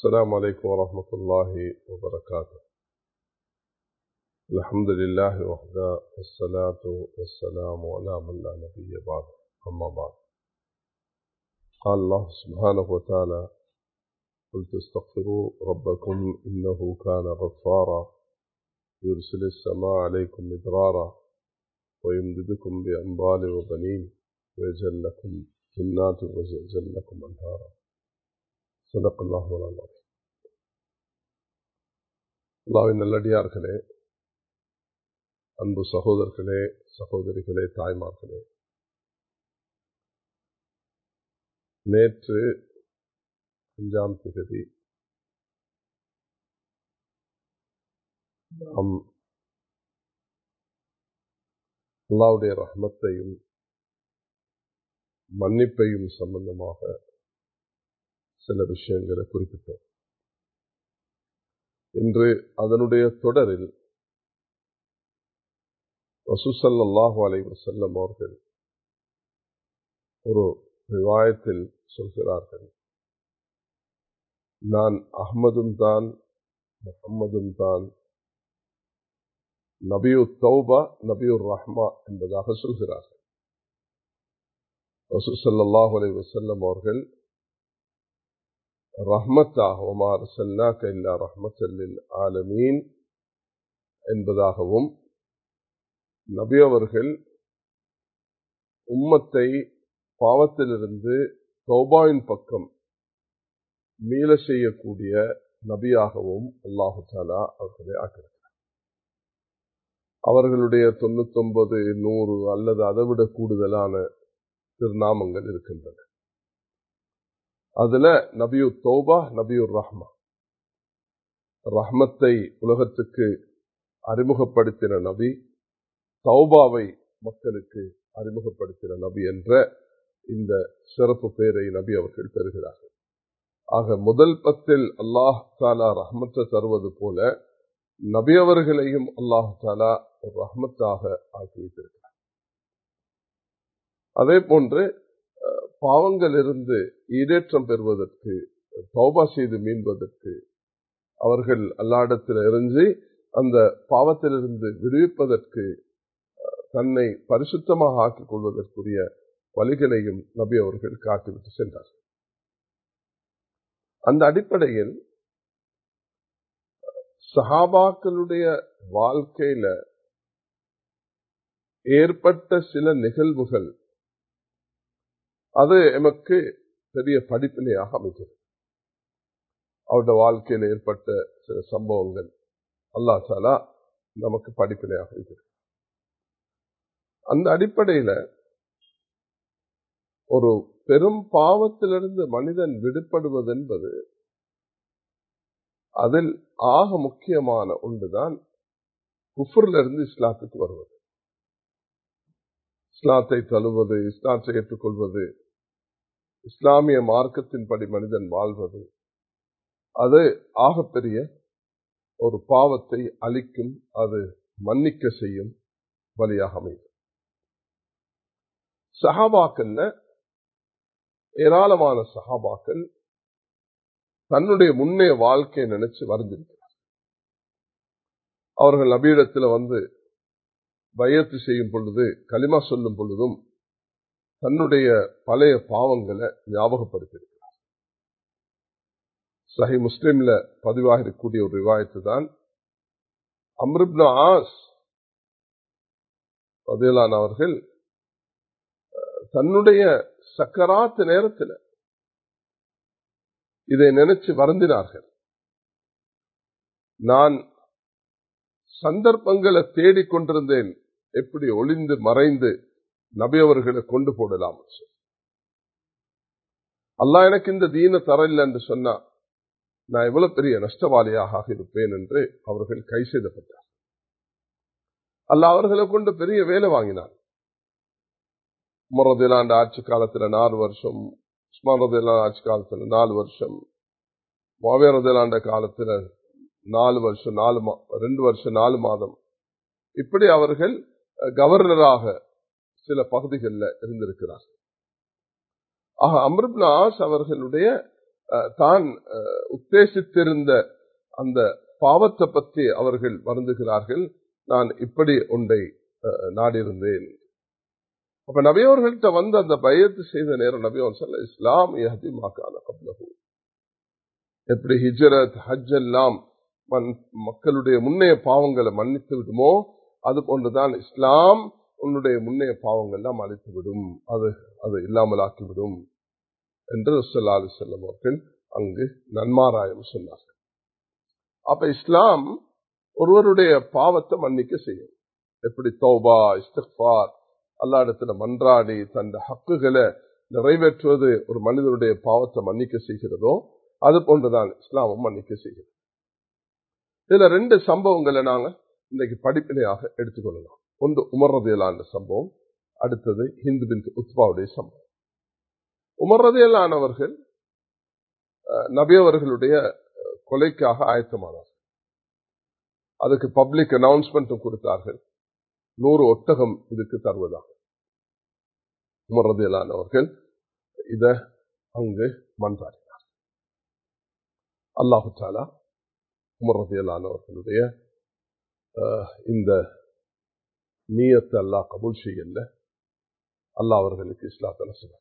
السلام عليكم ورحمة الله وبركاته الحمد لله وحده والصلاة والسلام على من لا نبي بعد أما بعد قال الله سبحانه وتعالى قلت استغفروا ربكم إنه كان غفارا يرسل السماء عليكم مدرارا ويمددكم بأموال وبنين ويجعل لكم جنات ويجعل لكم أنهارا صدق الله العظيم அல்லாவின் நல்லடியார்களே அன்பு சகோதரர்களே சகோதரிகளே தாய்மார்களே நேற்று அஞ்சாம் திகதி நாம் அல்லாவுடைய ரஹ்மத்தையும் மன்னிப்பையும் சம்பந்தமாக சில விஷயங்களை குறிப்பிட்டோம் இன்று அதனுடைய தொடரில் வசூசல்லாஹு அலைவர் செல்லம் அவர்கள் ஒரு விவாயத்தில் சொல்கிறார்கள் நான் அஹ்மதும் தான் முகம்மதும் தான் நபியு தௌபா நபியுர் ரஹ்மா என்பதாக சொல்கிறார்கள் வசூசல்லாஹு அலை வசல்லம் அவர்கள் ரஹ்மத்தாக ஒமார் செல்லாக்க இல்லா ரஹ்மத்தல்லில் ஆலமீன் என்பதாகவும் நபி அவர்கள் உம்மத்தை பாவத்திலிருந்து தௌபாவின் பக்கம் மீள செய்யக்கூடிய நபியாகவும் அல்லாஹு தாலா அவர்களை ஆக்கியிருக்கிறார் அவர்களுடைய தொண்ணூத்தி ஒன்பது நூறு அல்லது அதைவிட கூடுதலான திருநாமங்கள் இருக்கின்றன அதுல நபியு தௌபா நபியுர் ரஹ்மா ரஹ்மத்தை உலகத்துக்கு அறிமுகப்படுத்தின நபி தௌபாவை மக்களுக்கு அறிமுகப்படுத்தின நபி என்ற இந்த சிறப்பு பெயரை நபி அவர்கள் பெறுகிறார்கள் ஆக முதல் பத்தில் அல்லாஹ் தாலா ரஹ்மத்தை தருவது போல நபி அவர்களையும் அல்லாஹ் தாலா ஒரு ரஹ்மத்தாக ஆக்கி வைத்திருக்கிறார் அதே போன்று பாவங்களிலிருந்து ஈடேற்றம் பெறுவதற்கு தௌபா செய்து மீள்வதற்கு அவர்கள் அல்லாடத்தில் இருந்து அந்த பாவத்திலிருந்து விடுவிப்பதற்கு தன்னை பரிசுத்தமாக ஆக்கிக் கொள்வதற்குரிய வழிகளையும் நபி அவர்கள் காட்டிவிட்டு சென்றார்கள் அந்த அடிப்படையில் சஹாபாக்களுடைய வாழ்க்கையில ஏற்பட்ட சில நிகழ்வுகள் அது எமக்கு பெரிய படிப்பினையாக அமைக்கிறது அவருடைய வாழ்க்கையில் ஏற்பட்ட சில சம்பவங்கள் அல்லா சாலா நமக்கு படிப்பினையாக இருக்கிறது அந்த அடிப்படையில ஒரு பெரும் பாவத்திலிருந்து மனிதன் விடுபடுவது என்பது அதில் ஆக முக்கியமான ஒன்றுதான் குஃபுர்ல இருந்து இஸ்லாத்துக்கு வருவது இஸ்லாத்தை தழுவது இஸ்லாத்தை ஏற்றுக்கொள்வது இஸ்லாமிய மார்க்கத்தின்படி மனிதன் வாழ்வது அது ஆகப்பெரிய ஒரு பாவத்தை அளிக்கும் அது மன்னிக்க செய்யும் வழியாக அமையும் சஹாபாக்கள்ல ஏராளமான சஹாபாக்கள் தன்னுடைய முன்னே வாழ்க்கையை நினைச்சு வருந்திருக்கிறார் அவர்கள் நபீடத்தில் வந்து பயத்து செய்யும் பொழுது களிமா சொல்லும் பொழுதும் தன்னுடைய பழைய பாவங்களை ஞாபகப்படுத்தியிருக்கிறார் சஹி முஸ்லிம்ல பதிவாக இருக்கக்கூடிய ஒரு விவாயத்து தான் அம்ருப்னா ஆஸ் பதிலான அவர்கள் தன்னுடைய சக்கராத்து நேரத்தில் இதை நினைச்சு வருந்தினார்கள் நான் சந்தர்ப்பங்களை தேடிக்கொண்டிருந்தேன் எப்படி ஒளிந்து மறைந்து நபி அவர்களை கொண்டு போடலாம் அல்லா எனக்கு இந்த தீன தரல என்று சொன்னா நான் எவ்வளவு பெரிய நஷ்டவாளியாக இருப்பேன் என்று அவர்கள் கை செய்தப்பட்டார் அல்ல அவர்களை கொண்டு பெரிய வேலை வாங்கினார் முரதிலாண்ட ஆட்சி காலத்துல நாலு வருஷம் உஸ்மான் ஆட்சி காலத்துல நாலு வருஷம் மாவியரதிலாண்ட காலத்துல நாலு வருஷம் நாலு ரெண்டு வருஷம் நாலு மாதம் இப்படி அவர்கள் கவர்னராக சில பகுதிகளில் இருந்திருக்கிறார் ஆக அம்ருப்னா ஆஸ் அவர்களுடைய தான் உத்தேசித்திருந்த அந்த பாவத்தை பற்றி அவர்கள் வருந்துகிறார்கள் நான் இப்படி ஒன்றை நாடியிருந்தேன் அப்ப நபியவர்கள்ட்ட வந்து அந்த பயத்து செய்த நேரம் நபியவன் சொல்ல இஸ்லாம் அதிகமாக்கான கப்லகு எப்படி ஹிஜரத் ஹஜ் எல்லாம் மக்களுடைய முன்னைய பாவங்களை மன்னித்து விடுமோ அது போன்றுதான் இஸ்லாம் உன்னுடைய முன்னைய பாவங்கள்லாம் அழித்து விடும் அது அது இல்லாமலாக்கிவிடும் என்று சொல்லாது செல்லும் அவர்கள் அங்கு நன்மாராயம் சொன்னார்கள் அப்ப இஸ்லாம் ஒருவருடைய பாவத்தை மன்னிக்க செய்யும் எப்படி தௌபா இஸ்திஃபார் அல்லா இடத்துல மன்றாடி தன் ஹக்குகளை நிறைவேற்றுவது ஒரு மனிதனுடைய பாவத்தை மன்னிக்க செய்கிறதோ அது போன்றுதான் இஸ்லாமும் மன்னிக்க செய்கிறது இதுல ரெண்டு சம்பவங்களை நாங்க இன்னைக்கு படிப்பினையாக எடுத்துக்கொள்ளலாம் ஒன்று உமர்றதையிலான சம்பவம் அடுத்தது ஹிந்து பின் உத்பாவுடைய சம்பவம் உமர்றதையிலானவர்கள் நபியவர்களுடைய கொலைக்காக ஆயத்தமானார்கள் அதுக்கு பப்ளிக் அனௌன்ஸ்மெண்ட்டும் கொடுத்தார்கள் நூறு ஒட்டகம் இதுக்கு தருவதாக உமர்றதையிலானவர்கள் இத அங்கு மன்றாடினார் அல்லாஹு தாலா உமர்றதையிலானவர்களுடைய இந்த நீயத்தை அல்லாஹ் கபூல் செய்யல அல்லாஹ் அவர்களுக்கு இஸ்லாத்தை நசுவார்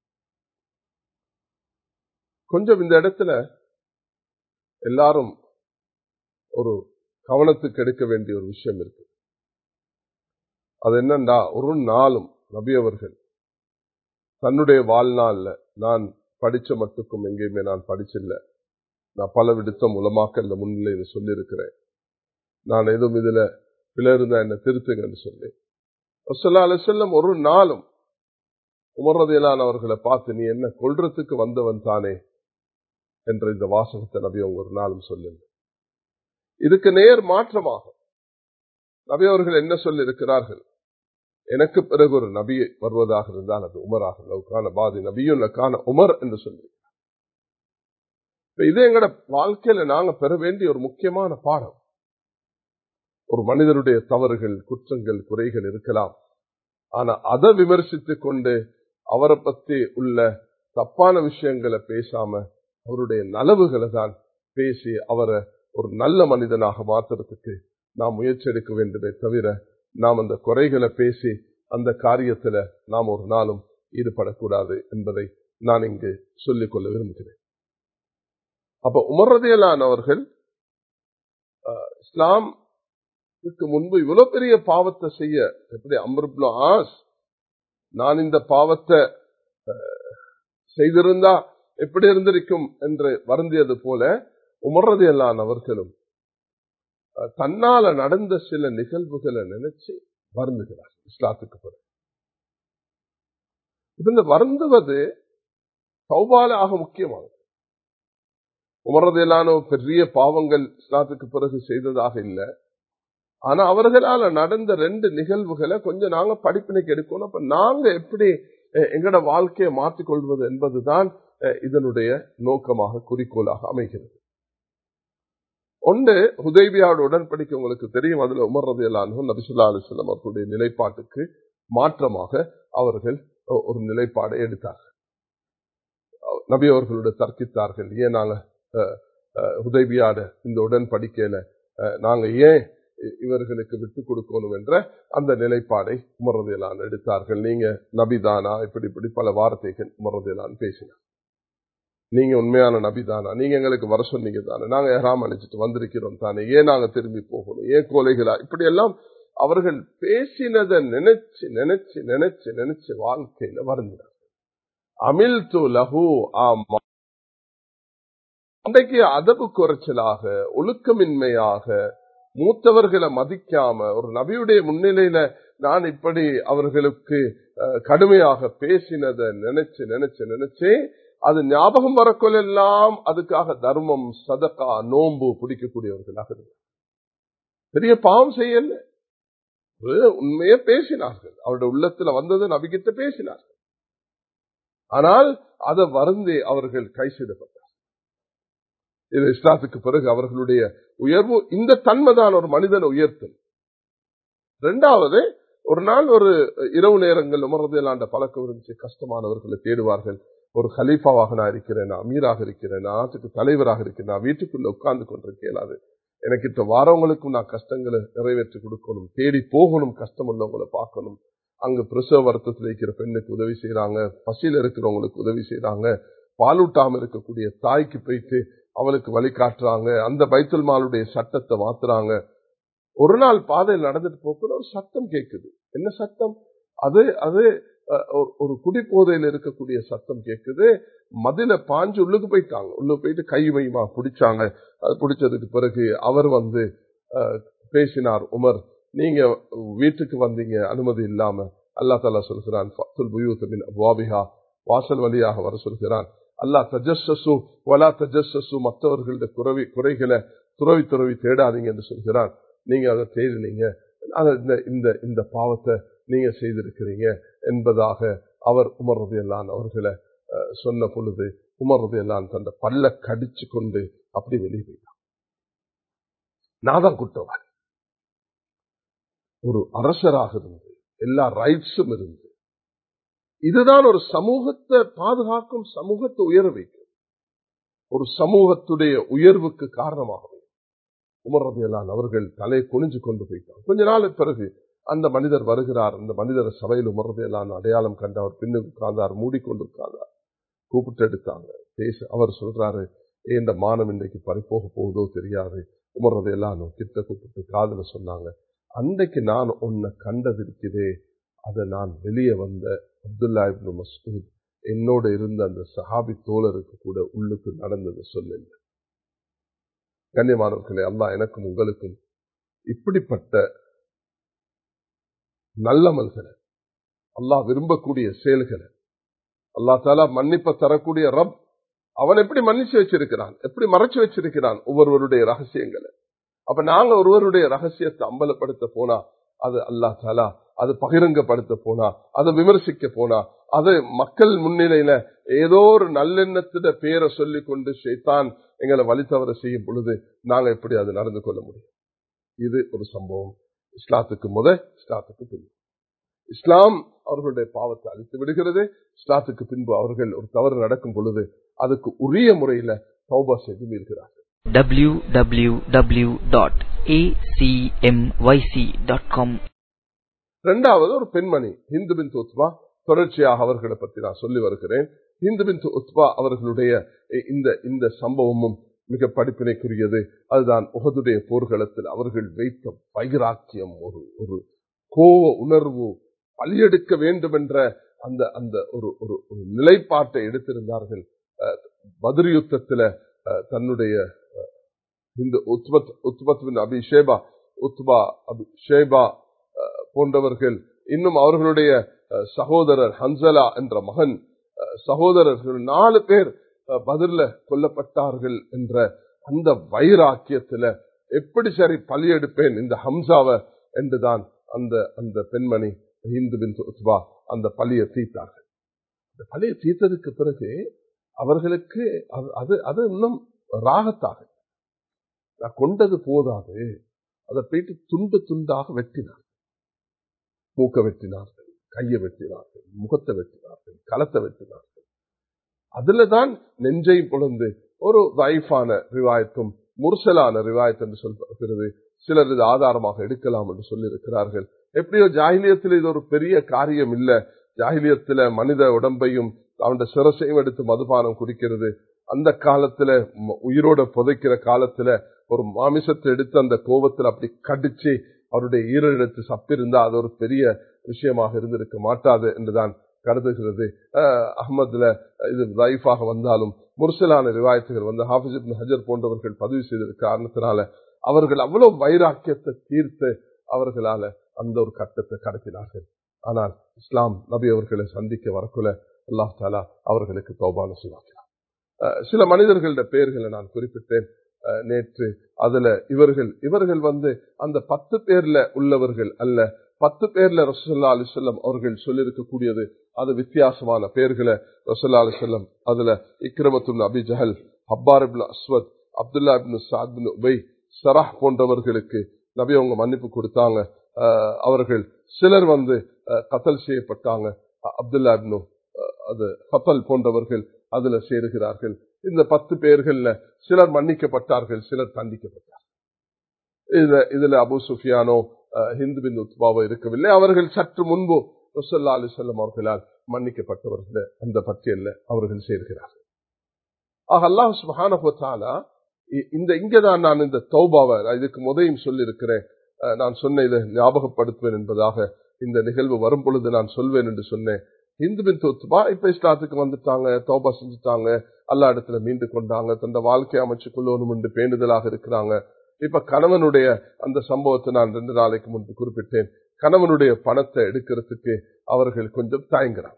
கொஞ்சம் இந்த இடத்துல எல்லாரும் ஒரு கவனத்துக்கு எடுக்க வேண்டிய ஒரு விஷயம் இருக்கு அது என்னண்டா ஒரு நாளும் நபி அவர்கள் தன்னுடைய வாழ்நாள்ல நான் படிச்ச மட்டுக்கும் எங்கேயுமே நான் படிச்சில்ல நான் பல விடுத்த மூலமாக இந்த முன்னிலையில் சொல்லியிருக்கிறேன் நான் எதுவும் இதுல பிழை இருந்தா என்ன திருத்துங்கன்னு சொல்லி சொல்லா செல்லம் ஒரு நாளும் உமர்றதையிலானவர்களை பார்த்து நீ என்ன கொள்றதுக்கு வந்தவன் தானே என்ற இந்த வாசகத்தை நபி அவங்க ஒரு நாளும் சொல்லுங்க இதுக்கு நேர் மாற்றமாக நபி அவர்கள் என்ன சொல்லி இருக்கிறார்கள் எனக்கு பிறகு ஒரு நபி வருவதாக இருந்தால் அது உமராக லவுக்கான பாதி நபியும் கான உமர் என்று சொல்லி இது எங்கட வாழ்க்கையில நாங்க பெற வேண்டிய ஒரு முக்கியமான பாடம் ஒரு மனிதனுடைய தவறுகள் குற்றங்கள் குறைகள் இருக்கலாம் ஆனா அதை விமர்சித்துக் கொண்டு அவரை பத்தி உள்ள தப்பான விஷயங்களை பேசாம அவருடைய நலவுகளை தான் பேசி அவரை ஒரு நல்ல மனிதனாக மாத்துறதுக்கு நாம் முயற்சி எடுக்க வேண்டுமே தவிர நாம் அந்த குறைகளை பேசி அந்த காரியத்துல நாம் ஒரு நாளும் ஈடுபடக்கூடாது என்பதை நான் இங்கு சொல்லிக் கொள்ள விரும்புகிறேன் அப்ப உமர்றதையிலானவர்கள் இஸ்லாம் முன்பு இவ்வளவு பெரிய பாவத்தை செய்ய எப்படி அம்ருப்ல ஆஸ் நான் இந்த பாவத்தை செய்திருந்தா எப்படி இருந்திருக்கும் என்று வருந்தியது போல உமர்றதையிலானவர்களும் தன்னால நடந்த சில நிகழ்வுகளை நினைச்சு வருந்துகிறார் இஸ்லாத்துக்கு பிறகு இப்ப இந்த வருந்துவது சௌபால ஆக முக்கியமானது உமரதையிலான பெரிய பாவங்கள் இஸ்லாத்துக்கு பிறகு செய்ததாக இல்லை ஆனா அவர்களால நடந்த ரெண்டு நிகழ்வுகளை கொஞ்சம் நாங்க படிப்பினைக்கு எடுக்கணும் அப்ப நாங்க எப்படி எங்கட வாழ்க்கையை மாற்றிக்கொள்வது என்பதுதான் இதனுடைய நோக்கமாக குறிக்கோளாக அமைகிறது ஒன்று ஹுதைபியாவோட உடன்படிக்கை உங்களுக்கு தெரியும் அதுல உமர்றதையிலான நபிசுல்லா அலிஸ்லாம் அவர்களுடைய நிலைப்பாட்டுக்கு மாற்றமாக அவர்கள் ஒரு நிலைப்பாடை எடுத்தார்கள் நபி அவர்களோட தர்க்கித்தார்கள் ஏன் நாங்க உதவியாட இந்த உடன்படிக்கையில நாங்க ஏன் இவர்களுக்கு விட்டு கொடுக்கணும் என்ற அந்த நிலைப்பாடை உமரதையிலான் எடுத்தார்கள் நீங்க நபிதானா இப்படி இப்படி பல வார்த்தைகள் உமரதையிலான் பேசினார் நீங்க உண்மையான நபிதானா நீங்க எங்களுக்கு வர சொன்னீங்க தானே நாங்க ஏறாம அழிச்சிட்டு வந்திருக்கிறோம் தானே ஏன் நாங்க திரும்பி போகணும் ஏன் கோலைகளா இப்படி எல்லாம் அவர்கள் பேசினதை நினைச்சு நினைச்சு நினைச்சு நினைச்சு வாழ்க்கையில வருந்தினார் அமில் து லஹு ஆமா அன்றைக்கு அதபு குறைச்சலாக ஒழுக்கமின்மையாக மூத்தவர்களை மதிக்காம ஒரு நபியுடைய முன்னிலையில நான் இப்படி அவர்களுக்கு கடுமையாக பேசினதை நினைச்சு நினைச்சு நினைச்சே அது ஞாபகம் வரக்கொள்ளெல்லாம் அதுக்காக தர்மம் சதக்கா நோன்பு பிடிக்கக்கூடியவர்களாக இருந்தார் பெரிய பாவம் செய்யல உண்மையே பேசினார்கள் அவருடைய உள்ளத்துல வந்தது நபிக்கிட்ட பேசினார்கள் ஆனால் அதை வருந்தி அவர்கள் கை செய்தப்பட்டார் இது இஸ்லாத்துக்கு பிறகு அவர்களுடைய உயர்வு இந்த தன்மைதான் ஒரு மனிதனை உயர்த்தும் இரண்டாவது ஒரு நாள் ஒரு இரவு நேரங்கள் உமரதிலாண்ட பழக்கம் இருந்துச்சு கஷ்டமானவர்களை தேடுவார்கள் ஒரு ஹலீஃபாவாக நான் இருக்கிறேன் நான் அமீராக இருக்கிறேன் நான் நாட்டுக்கு தலைவராக இருக்கிறேன் நான் வீட்டுக்குள்ள உட்கார்ந்து கொண்டிருக்க இயலாது எனக்கு இப்ப வாரவங்களுக்கும் நான் கஷ்டங்களை நிறைவேற்றி கொடுக்கணும் தேடி போகணும் கஷ்டம் உள்ளவங்களை பார்க்கணும் அங்கு பிரசவ வருத்தத்தில் இருக்கிற பெண்ணுக்கு உதவி செய்யறாங்க பசியில இருக்கிறவங்களுக்கு உதவி செய்யறாங்க பாலூட்டாம இருக்கக்கூடிய தாய்க்கு போயிட்டு அவளுக்கு வழிகாட்டுறாங்க அந்த பைத்துல் மாலுடைய சட்டத்தை மாத்துறாங்க ஒரு நாள் பாதையில் நடந்துட்டு போக்குள்ள ஒரு சத்தம் கேட்குது என்ன சத்தம் அது அது அஹ், ஒரு- ஒரு குடிப்போதையில் இருக்கக்கூடிய சத்தம் கேட்குது மதில பாஞ்சு உள்ளுக்கு போயிட்டாங்க உள்ள போயிட்டு கை மைமா பிடிச்சாங்க அது பிடிச்சதுக்கு பிறகு அவர் வந்து அஹ், பேசினார் உமர் நீங்க வீட்டுக்கு வந்தீங்க அனுமதி இல்லாம அல்லா தாலா சொல்கிறான் ஃபத்துல் புயூத் மின் அப்வாபிஹா வாசல் வழியாக வர சொல்கிறான் அல்லாஹ் தஜஸ்ஸு வலா தஜஸ்ஸு மற்றவர்களுடைய குறைவி குறைகளை துறவி துறவி தேடாதீங்க என்று சொல்கிறான் நீங்க அதை தேடினீங்க அதை இந்த இந்த இந்த பாவத்தை நீங்க செய்திருக்கிறீங்க என்பதாக அவர் உமர் ரதியல்லான் அவர்களை அஹ், சொன்ன பொழுது உமர் ரதியல்லான் தந்த பல்ல கடிச்சு கொண்டு அப்படி வெளியே போயிட்டான் நான் தான் குற்றவாளி ஒரு அரசராக இருந்து எல்லா ரைட்ஸும் இருந்து இதுதான் ஒரு சமூகத்தை பாதுகாக்கும் சமூகத்தை உயர வைக்கும் ஒரு சமூகத்துடைய உயர்வுக்கு காரணமாக அமையும். உமர் ரதியல்லான் அவர்கள் தலை குனிஞ்சு கொண்டு போயிட்டார் கொஞ்ச நாள் பிறகு அந்த மனிதர் வருகிறார் அந்த மனிதர் சபையில் உமர் ரதியல்லான் அடையாளம் கண்டு அவர் பின்னுக்கு உட்கார்ந்தார் மூடிக்கொண்டு உட்கார்ந்தார் கூப்பிட்டு எடுத்தாங்க பேச அவர் சொல்றாரு "ஏன் இந்த மானம் இன்றைக்கு பறிப்போக போகுதோ தெரியாது உமர் ரதியல்லான் கிட்ட கூப்பிட்டு காதுல சொன்னாங்க அன்றைக்கு நான் உன்னை கண்டது இருக்குதே அதை நான் வெளியே வந்த அப்துல்லா இப்னு மஸ்ஊத் என்னோட இருந்த அந்த சஹாபி தோழருக்கு கூட உள்ளுக்கு நடந்தது சொல்லுங்க கண்ணியமானவர்களே அல்லாஹ் எனக்கும் உங்களுக்கும் இப்படிப்பட்ட நல்லமல்களை அல்லாஹ் விரும்பக்கூடிய செயல்களை அல்லாஹ் தாலா மன்னிப்ப தரக்கூடிய ரப் அவன் எப்படி மன்னிச்சு வச்சிருக்கிறான் எப்படி மறைச்சு வச்சிருக்கிறான் ஒவ்வொருவருடைய ரகசியங்களை அப்ப நாங்க ஒருவருடைய ரகசியத்தை அம்பலப்படுத்த போனா அது அல்லாஹ் தாலா அது பகிரங்கப்படுத்த போனா அதை விமர்சிக்க போனா அது மக்கள் முன்னிலையில ஏதோ ஒரு நல்லெண்ணத்திட பேரை சொல்லி கொண்டு ஷைத்தான் எங்களை வழி தவற செய்யும் பொழுது நாங்க எப்படி அது நடந்து கொள்ள முடியும் இது ஒரு சம்பவம் இஸ்லாத்துக்கு முத இஸ்லாத்துக்கு பின்பு இஸ்லாம் அவர்களுடைய பாவத்தை அழித்து விடுகிறது இஸ்லாத்துக்கு பின்பு அவர்கள் ஒரு தவறு நடக்கும் பொழுது அதுக்கு உரிய முறையில தௌபா செய்து மீள்கிறார்கள் www.acmyc.com இரண்டாவது ஒரு பெண்மணி ஹிந்து பின் உத்பா தொடர்ச்சியாக அவர்களை பற்றி நான் சொல்லி வருகிறேன் ஹிந்து பின் உத்பா அவர்களுடைய இந்த இந்த சம்பவமும் மிக படிப்பினைக்குரியது அதுதான் உகதுடைய போர்க்களத்தில் அவர்கள் வைத்த வைராக்கியம் ஒரு ஒரு கோவ உணர்வு பலியெடுக்க வேண்டும் என்ற அந்த அந்த ஒரு ஒரு ஒரு நிலைப்பாட்டை எடுத்திருந்தார்கள் அஹ், பத்ர் யுத்தத்துல அஹ், தன்னுடைய அஹ், இந்த உத்பத் உத்பத் பின் அபி ஷேபா உத்பா அபி ஷேபா அஹ், போன்றவர்கள் இன்னும் அவர்களுடைய அஹ், சகோதரர் ஹன்சலா என்ற மகன் அஹ், சகோதரர்கள் நாலு பேர் அஹ், பதிர்ல கொல்லப்பட்டார்கள் என்ற அந்த வைராக்கியத்துல எப்படி சரி பலியெடுப்பேன் இந்த ஹம்சாவை என்றுதான் அந்த அந்த பெண்மணி இந்து பின் உத்பா அந்த பலியை தீர்த்தார்கள் அந்த பலியை தீர்த்ததுக்கு பிறகு அவர்களுக்கு அது- அது அது இன்னும் ராகத்தாக நான் கொண்டது போதாது அதை போயிட்டு துண்டு துண்டாக வெட்டினார் மூக்க வெட்டினார்கள் கையை வெட்டினார்கள் முகத்தை வெட்டினார்கள் களத்தை வெட்டினார்கள் அதுலதான் நெஞ்சை பொழுந்து ஒரு வைஃபான ரிவாயத்தும் முர்சலான ரிவாயத் என்று சொல்லப்படுகிறது சிலர் இது ஆதாரமாக எடுக்கலாம் என்று சொல்லியிருக்கிறார்கள் எப்படியோ ஜாகிலியத்தில் இது ஒரு பெரிய காரியம் இல்ல ஜாகிலியத்துல மனித உடம்பையும் அவனுடைய சிரசையும் எடுத்து மதுபானம் குடிக்கிறது அந்த காலத்துல ம- உயிரோட புதைக்கிற காலத்துல ஒரு மாமிசத்தை எடுத்து அந்த கோபத்துல அப்படி கடிச்சு அவருடைய ஈரல் எடுத்து சப்பிருந்தா அது ஒரு பெரிய விஷயமாக இருந்திருக்க மாட்டாது என்றுதான் கருதுகிறது அஹ், அஹ்மதுல இது லைஃபாக வந்தாலும் முர்சலான ரிவாயத்துகள் வந்து ஹாஃபிஸ் இப்னு ஹஜர் போன்றவர்கள் பதிவு செய்திருக்க காரணத்தினால அவர்கள் அவ்வளவு வைராக்கியத்தை தீர்த்து அவர்களால அந்த ஒரு கட்டத்தை கடத்தினார்கள் ஆனால் இஸ்லாம் நபி அவர்களை சந்திக்க வரக்குள்ள அல்லாஹ் தாலா அவர்களுக்கு தௌபான செய்வாக்கிறார் அஹ், சில மனிதர்களுடைய பெயர்களை நான் குறிப்பிட்டேன் அஹ், நேற்று அதுல இவர்கள் இவர்கள் வந்து அந்த பத்து பேர்ல உள்ளவர்கள் அல்ல பத்து பேர்ல ரசூல்லா அலிசல்லம் அவர்கள் சொல்லியிருக்கக்கூடியது அது வித்தியாசமான பெயர்களை ரசூல்லா அலிசல்லம் அதுல இக்ரமத்துல் அபி ஜஹல் ஹப்பார் இப்னு அஸ்வத் அப்துல்லா இப்னு சாத் பின் உபை சராஹ் போன்றவர்களுக்கு நபி அவங்க மன்னிப்பு கொடுத்தாங்க அஹ், அவர்கள் சிலர் வந்து அஹ், கத்தல் செய்யப்பட்டாங்க அஹ், அப்துல்லா இப்னு அஹ், அது ஹத்தல் போன்றவர்கள் அதுல சேருகிறார்கள் இந்த பத்து பேர்கள்ல சிலர் மன்னிக்கப்பட்டார்கள் சிலர் தண்டிக்கப்பட்டார்கள் இதுல இதுல அபு சுஃபியானோ ஹிந்து பின் உத்பாவோ இருக்கவில்லை அவர்கள் சற்று முன்பு ரசல்லா அலி சொல்லம் அவர்களால் மன்னிக்கப்பட்டவர்கள் அந்த பட்டியல்ல அவர்கள் சேர்கிறார்கள் ஆக அல்லாஹ் சுபானா இந்த இங்கதான் நான் இந்த தௌபாவை இதுக்கு முதையும் சொல்லியிருக்கிறேன் நான் சொன்ன இதை ஞாபகப்படுத்துவேன் என்பதாக இந்த நிகழ்வு வரும் பொழுது நான் சொல்வேன் என்று சொன்னேன் இந்து பின் தோத்துபா இப்ப இஸ்லாத்துக்கு வந்துட்டாங்க தௌபா செஞ்சுட்டாங்க அல்லா இடத்துல மீண்டு கொண்டாங்க தந்த வாழ்க்கை அமைச்சு கொள்ளணும் என்று பேண்டுதலாக இருக்கிறாங்க இப்ப கணவனுடைய அந்த சம்பவத்தை நான் ரெண்டு நாளைக்கு முன்பு குறிப்பிட்டேன் கணவனுடைய பணத்தை எடுக்கிறதுக்கு அவர்கள் கொஞ்சம் தயங்குறாங்க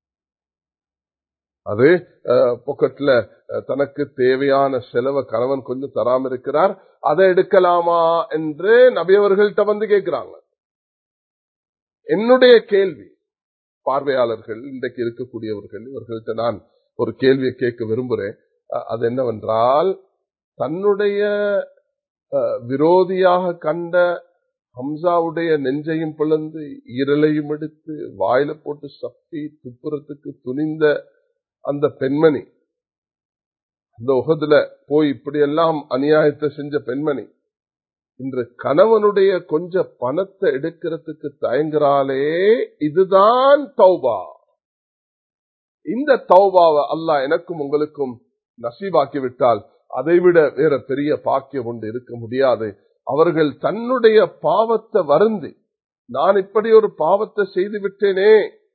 அது பொக்கெட்ல தனக்கு தேவையான செலவை கணவன் கொஞ்சம் தராம இருக்கிறார் அதை எடுக்கலாமா என்று நபியவர்கள்ட்ட வந்து கேட்கிறாங்க என்னுடைய கேள்வி பார்வையாளர்கள் இன்றைக்கு இருக்கக்கூடியவர்கள் இவர்கள்ட்ட நான் ஒரு கேள்வியை கேட்க விரும்புகிறேன் அது என்னவென்றால் தன்னுடைய விரோதியாக கண்ட ஹம்சாவுடைய நெஞ்சையும் பிளந்து ஈரலையும் எடுத்து வாயில போட்டு சப்பி துப்புறத்துக்கு துணிந்த அந்த பெண்மணி அந்த உகதுல போய் இப்படியெல்லாம் அநியாயத்தை செஞ்ச பெண்மணி இன்று கணவனுடைய கொஞ்ச பணத்தை எடுக்கிறதுக்கு தயங்குறாளே இதுதான் தௌபா இந்த தௌபாவை அல்லாஹ் எனக்கும் உங்களுக்கும் நசீவாக்கி விட்டால் அதைவிட வேற பெரிய பாக்கியம் ஒன்று இருக்க முடியாது அவர்கள் தன்னுடைய பாவத்தை வருந்தி நான் இப்படி ஒரு பாவத்தை செய்து விட்டேனே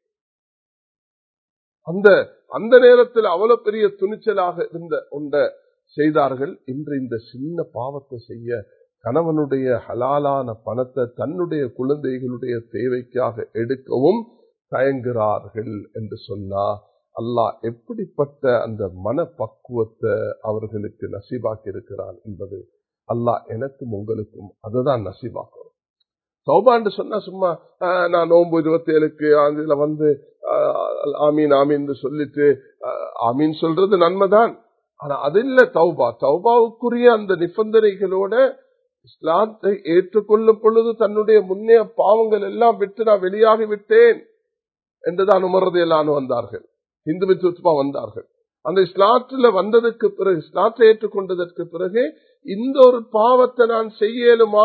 அந்த அந்த நேரத்தில் அவ்வளவு பெரிய துணிச்சலாக இருந்த உண்ட செய்தார்கள் இன்று இந்த சின்ன பாவத்தை செய்ய கணவனுடைய ஹலாலான பணத்தை தன்னுடைய குழந்தைகளுடைய தேவைக்காக எடுக்கவும் தயங்குகிறார்கள் என்று சொன்னா அல்லாஹ் எப்படிப்பட்ட அந்த மனப்பக்குவத்தை அவர்களுக்கு நசீபாக்கி இருக்கிறான் என்பது அல்லாஹ் எனக்கும் உங்களுக்கும் அதுதான் நசீபாக்கணும் சௌபான்னு சொன்னா சும்மா நான் நோன்பு இருபத்தி ஏழுக்கு அதுல வந்து ஆமீன் ஆமீன் சொல்லிட்டு ஆமீன் சொல்றது நன்மைதான் ஆனா அது இல்ல தௌபா தௌபாவுக்குரிய அந்த நிபந்தனைகளோட இஸ்லாத்தை ஏற்றுக்கொள்ளும் பொழுது தன்னுடைய முன்னைய பாவங்கள் எல்லாம் விட்டு நான் வெளியாகி விட்டேன் என்றுதான் உமரது எல்லாம் வந்தார்கள் இந்து மித்துவா வந்தார்கள் அந்த இஸ்லாத்துல வந்ததற்கு பிறகு இஸ்லாத்தை ஏற்றுக்கொண்டதற்கு பிறகு இந்த ஒரு பாவத்தை நான் செய்யலுமா